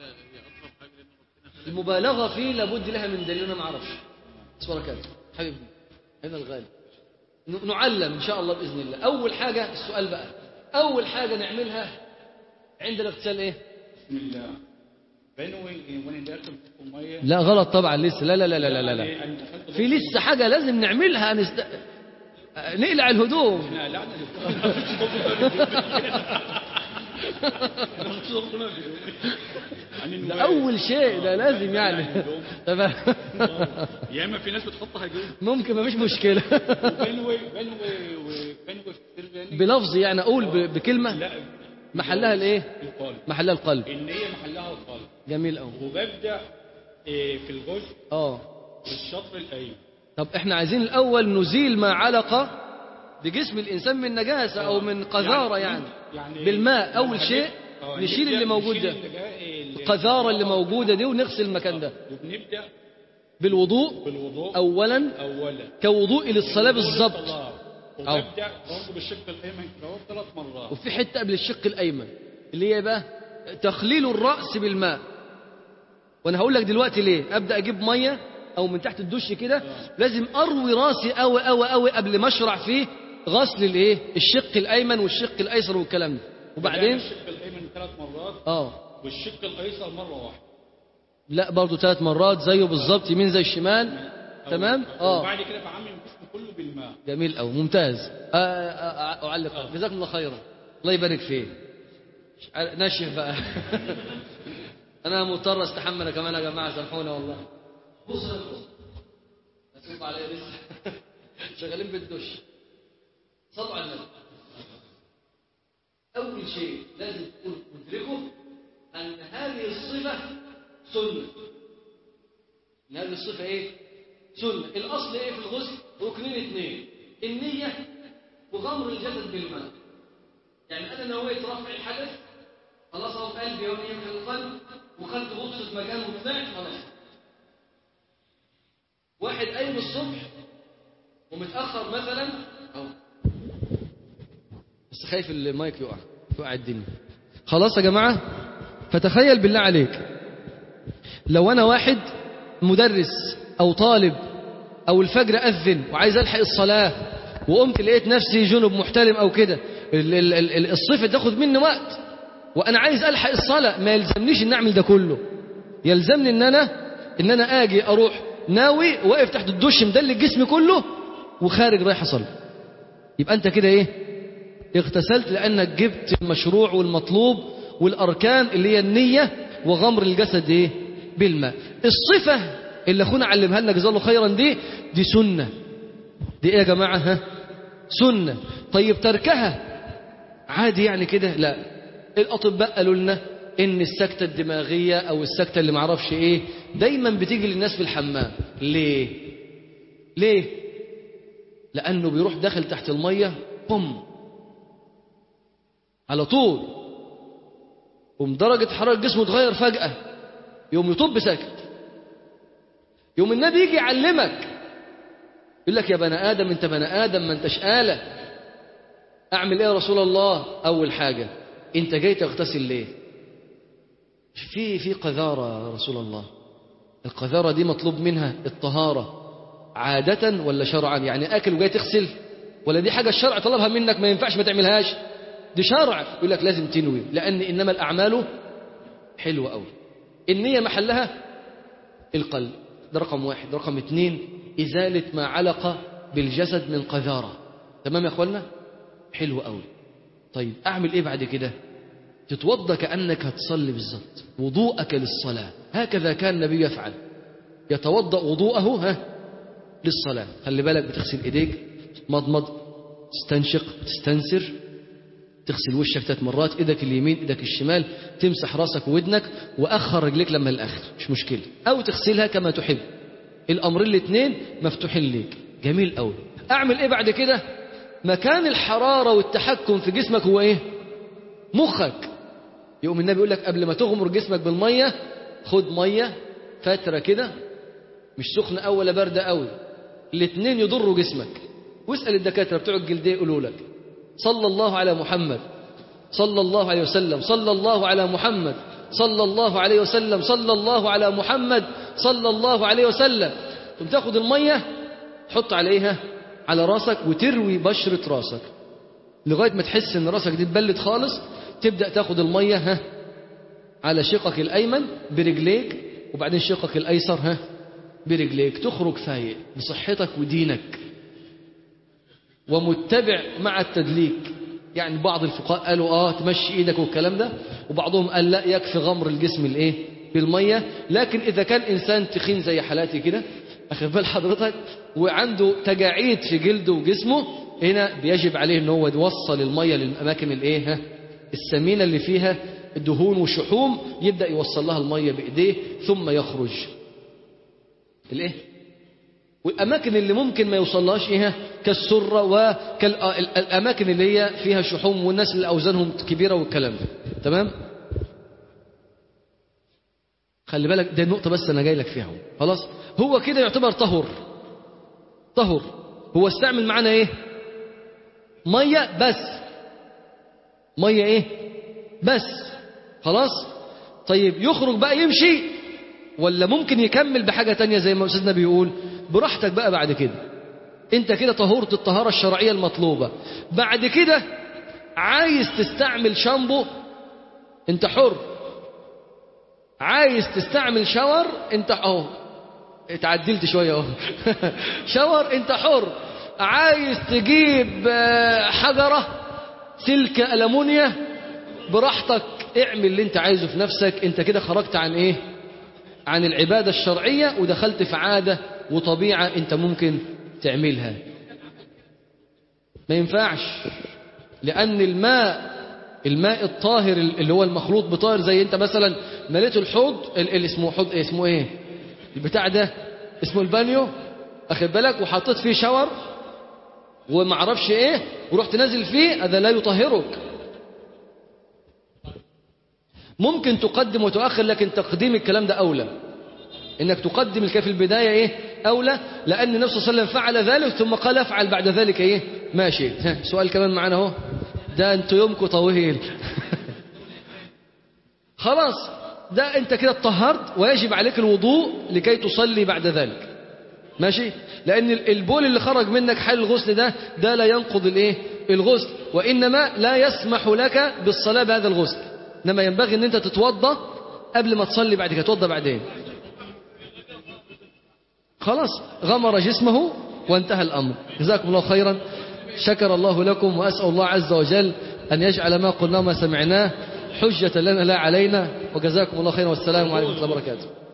المبالغة فيه لابد لها من دليل أنا ما أعرفش بركاته حبيبي هنا الغالي نعلم إن شاء الله بإذن الله أول حاجة السؤال بقى أول حاجة نعملها عند الاغتسال إيه بسم الله بنوي وانا داخل في الميه لا غلط طبعا لسه لا لا لا لا لا, لا. يعني أنا دخلت في لسه حاجة لازم نعملها نست... نقلع الهدوم لا لا يعني ده أول شيء ده لازم يعني تمام يا اما في ناس بتحطها جوه ممكن ما فيش مشكلة بنوي بنوي وبنوي في السرجاني بلفظ يعني أقول ب- بكلمة لا محلها الإيه القالب محلها القلب النية محلها القالب جميل أوي وببدأ إيه، في الغسل اه بالشطر الأيمن طب احنا عايزين الأول نزيل ما علق بجسم الإنسان من نجاسة أو من قذارة يعني, يعني بالماء أول لما شيء هنبدأ- آه، نشيل نبدأ اللي موجود نشيل ده اللي جا- اللي- القذارة اللي موجودة دي ونغسل المكان ده وبنبدأ بالوضوء بالوضوء أولا أولا كوضوء للصلاة بالظبط الصلاة. أو. وببدأ برضه بالشق الأيمن كده ثلاث مرات وفي حتة قبل الشق الأيمن اللي هي بقى تخليل الرأس بالماء وأنا هقول لك دلوقتي ليه أبدأ أجيب مية أو من تحت الدش كده لازم أروي راسي أوي أوي أوي قبل ما أشرع فيه غسل الإيه الشق الأيمن والشق الأيسر والكلام ده بدأنا وبعدين الشق الأيمن ثلاث مرات آه والشق الأيسر مرة واحدة لا برضو ثلاث مرات زيه بالظبط يمين زي الشمال تمام اه وبعد كده بعمم الجسم كله بالماء جميل أوي ممتاز آه، آه، آه، أعلق جزاكم الله خيرا الله يبارك فيك نشف بقى أنا مضطر أستحمل كمان يا جماعة سامحونا والله بص يا بص هتشوف عليا لسه شغالين بالدش صلوا على النبي أول شيء لازم تكون مدركه أن هذه الصفة سنة إن هذه الصفة إيه؟ سنة الأصل إيه في الغسل؟ ركنين اثنين النية وغمر الجسد بالماء يعني أنا نويت رفع الحدث خلاص أهو في قلبي يوم يمحي القلب وخدت غطس مكان وطلعت خلاص واحد قايم الصبح ومتأخر مثلا أو بس خايف المايك يقع يقع الدنيا خلاص يا جماعة فتخيل بالله عليك لو أنا واحد مدرس أو طالب أو الفجر أذن وعايز ألحق الصلاة وقمت لقيت نفسي جنب محتلم أو كده ال- ال- ال- الصفة تاخد مني وقت وأنا عايز ألحق الصلاة ما يلزمنيش إن أعمل ده كله يلزمني إن أنا إن أنا آجي أروح ناوي واقف تحت الدش مدلك جسمي كله وخارج رايح أصلي يبقى أنت كده إيه اغتسلت لأنك جبت المشروع والمطلوب والأركان اللي هي النية وغمر الجسد إيه بالماء الصفة اللي أخونا علمها لنا جزاه الله خيرا دي دي سنة دي إيه يا جماعة ها سنة طيب تركها عادي يعني كده لا الأطباء قالوا لنا إن السكتة الدماغية أو السكتة اللي معرفش إيه دايما بتيجي للناس في الحمام ليه ليه لأنه بيروح داخل تحت المية بوم على طول قوم درجة حرارة جسمه تغير فجأة يوم يطب ساكت يوم النبي يجي يعلمك يقول لك يا بني آدم أنت بني آدم ما أنتش آلة أعمل إيه يا رسول الله أول حاجة أنت جاي تغتسل ليه في في قذارة يا رسول الله القذارة دي مطلوب منها الطهارة عادة ولا شرعا يعني أكل وجاي تغسل ولا دي حاجة الشرع طلبها منك ما ينفعش ما تعملهاش دي شرع يقول لك لازم تنوي لأن إنما الأعمال حلوة أوي النية محلها القلب ده رقم واحد رقم اتنين إزالة ما علق بالجسد من قذارة تمام يا أخوانا حلو أوي طيب أعمل إيه بعد كده تتوضى كأنك هتصلي بالظبط وضوءك للصلاة هكذا كان النبي يفعل يتوضأ وضوءه ها للصلاة خلي بالك بتغسل إيديك مضمض تستنشق تستنسر تغسل وشك ثلاث مرات ايدك اليمين ايدك الشمال تمسح راسك وودنك واخر رجليك لما الاخر مش مشكله او تغسلها كما تحب الامرين الاثنين مفتوحين ليك جميل قوي اعمل ايه بعد كده مكان الحراره والتحكم في جسمك هو ايه مخك يقوم النبي يقول لك قبل ما تغمر جسمك بالميه خد ميه فتره كده مش سخنه أوي ولا بارده قوي الاثنين يضروا جسمك واسال الدكاتره بتوع الجلديه يقولوا لك صلى الله على محمد صلى الله عليه وسلم صلى الله على محمد صلى الله عليه وسلم صلى الله على محمد صلى الله عليه وسلم ثم تاخد المية تحط عليها على راسك وتروي بشرة راسك لغاية ما تحس ان راسك دي اتبلت خالص تبدأ تاخد المية ها على شقك الأيمن برجليك وبعدين شقك الأيسر ها برجليك تخرج فايق بصحتك ودينك ومتبع مع التدليك يعني بعض الفقهاء قالوا اه تمشي ايدك والكلام ده وبعضهم قال لا يكفي غمر الجسم الايه بالميه لكن اذا كان انسان تخين زي حالاتي كده اخد بال حضرتك وعنده تجاعيد في جلده وجسمه هنا بيجب عليه ان هو يوصل الميه للاماكن الايه ها السمينه اللي فيها دهون وشحوم يبدا يوصل لها الميه بايديه ثم يخرج الايه والاماكن اللي ممكن ما يوصلهاش ايه كالسره وكالاماكن اللي هي فيها شحوم والناس اللي اوزانهم كبيره والكلام ده تمام خلي بالك ده النقطه بس انا جاي لك فيها خلاص هو كده يعتبر طهر طهر هو استعمل معانا ايه ميه بس ميه ايه بس خلاص طيب يخرج بقى يمشي ولا ممكن يكمل بحاجه تانية زي ما استاذنا بيقول براحتك بقى بعد كده انت كده طهورت الطهارة الشرعية المطلوبة بعد كده عايز تستعمل شامبو انت حر عايز تستعمل شاور انت اهو اتعدلت شوية اهو شاور انت حر عايز تجيب حجرة سلك ألمونيا براحتك اعمل اللي انت عايزه في نفسك انت كده خرجت عن ايه عن العبادة الشرعية ودخلت في عادة وطبيعة انت ممكن تعملها ما ينفعش لأن الماء الماء الطاهر اللي هو المخلوط بطاهر زي انت مثلا مليت الحوض اللي اسمه حوض ايه اسمه ايه البتاع ده اسمه البانيو اخد بالك وحطيت فيه شاور وما اعرفش ايه ورحت نازل فيه هذا لا يطهرك ممكن تقدم وتؤخر لكن تقديم الكلام ده أولى إنك تقدم الكلام في البداية إيه أولى لأن النبي صلى الله عليه وسلم فعل ذلك ثم قال افعل بعد ذلك إيه ما شئت سؤال كمان معنا اهو ده أنتوا يومكم طويل خلاص ده أنت كده اتطهرت ويجب عليك الوضوء لكي تصلي بعد ذلك ماشي لأن البول اللي خرج منك حال الغسل ده ده لا ينقض الإيه الغسل وإنما لا يسمح لك بالصلاة بهذا الغسل إنما ينبغي أن أنت تتوضى قبل ما تصلي بعد كده تتوضى بعدين خلاص غمر جسمه وانتهى الأمر جزاكم الله خيرا شكر الله لكم وأسأل الله عز وجل أن يجعل ما قلنا وما سمعناه حجة لنا لا علينا وجزاكم الله خيرا والسلام عليكم ورحمة الله وبركاته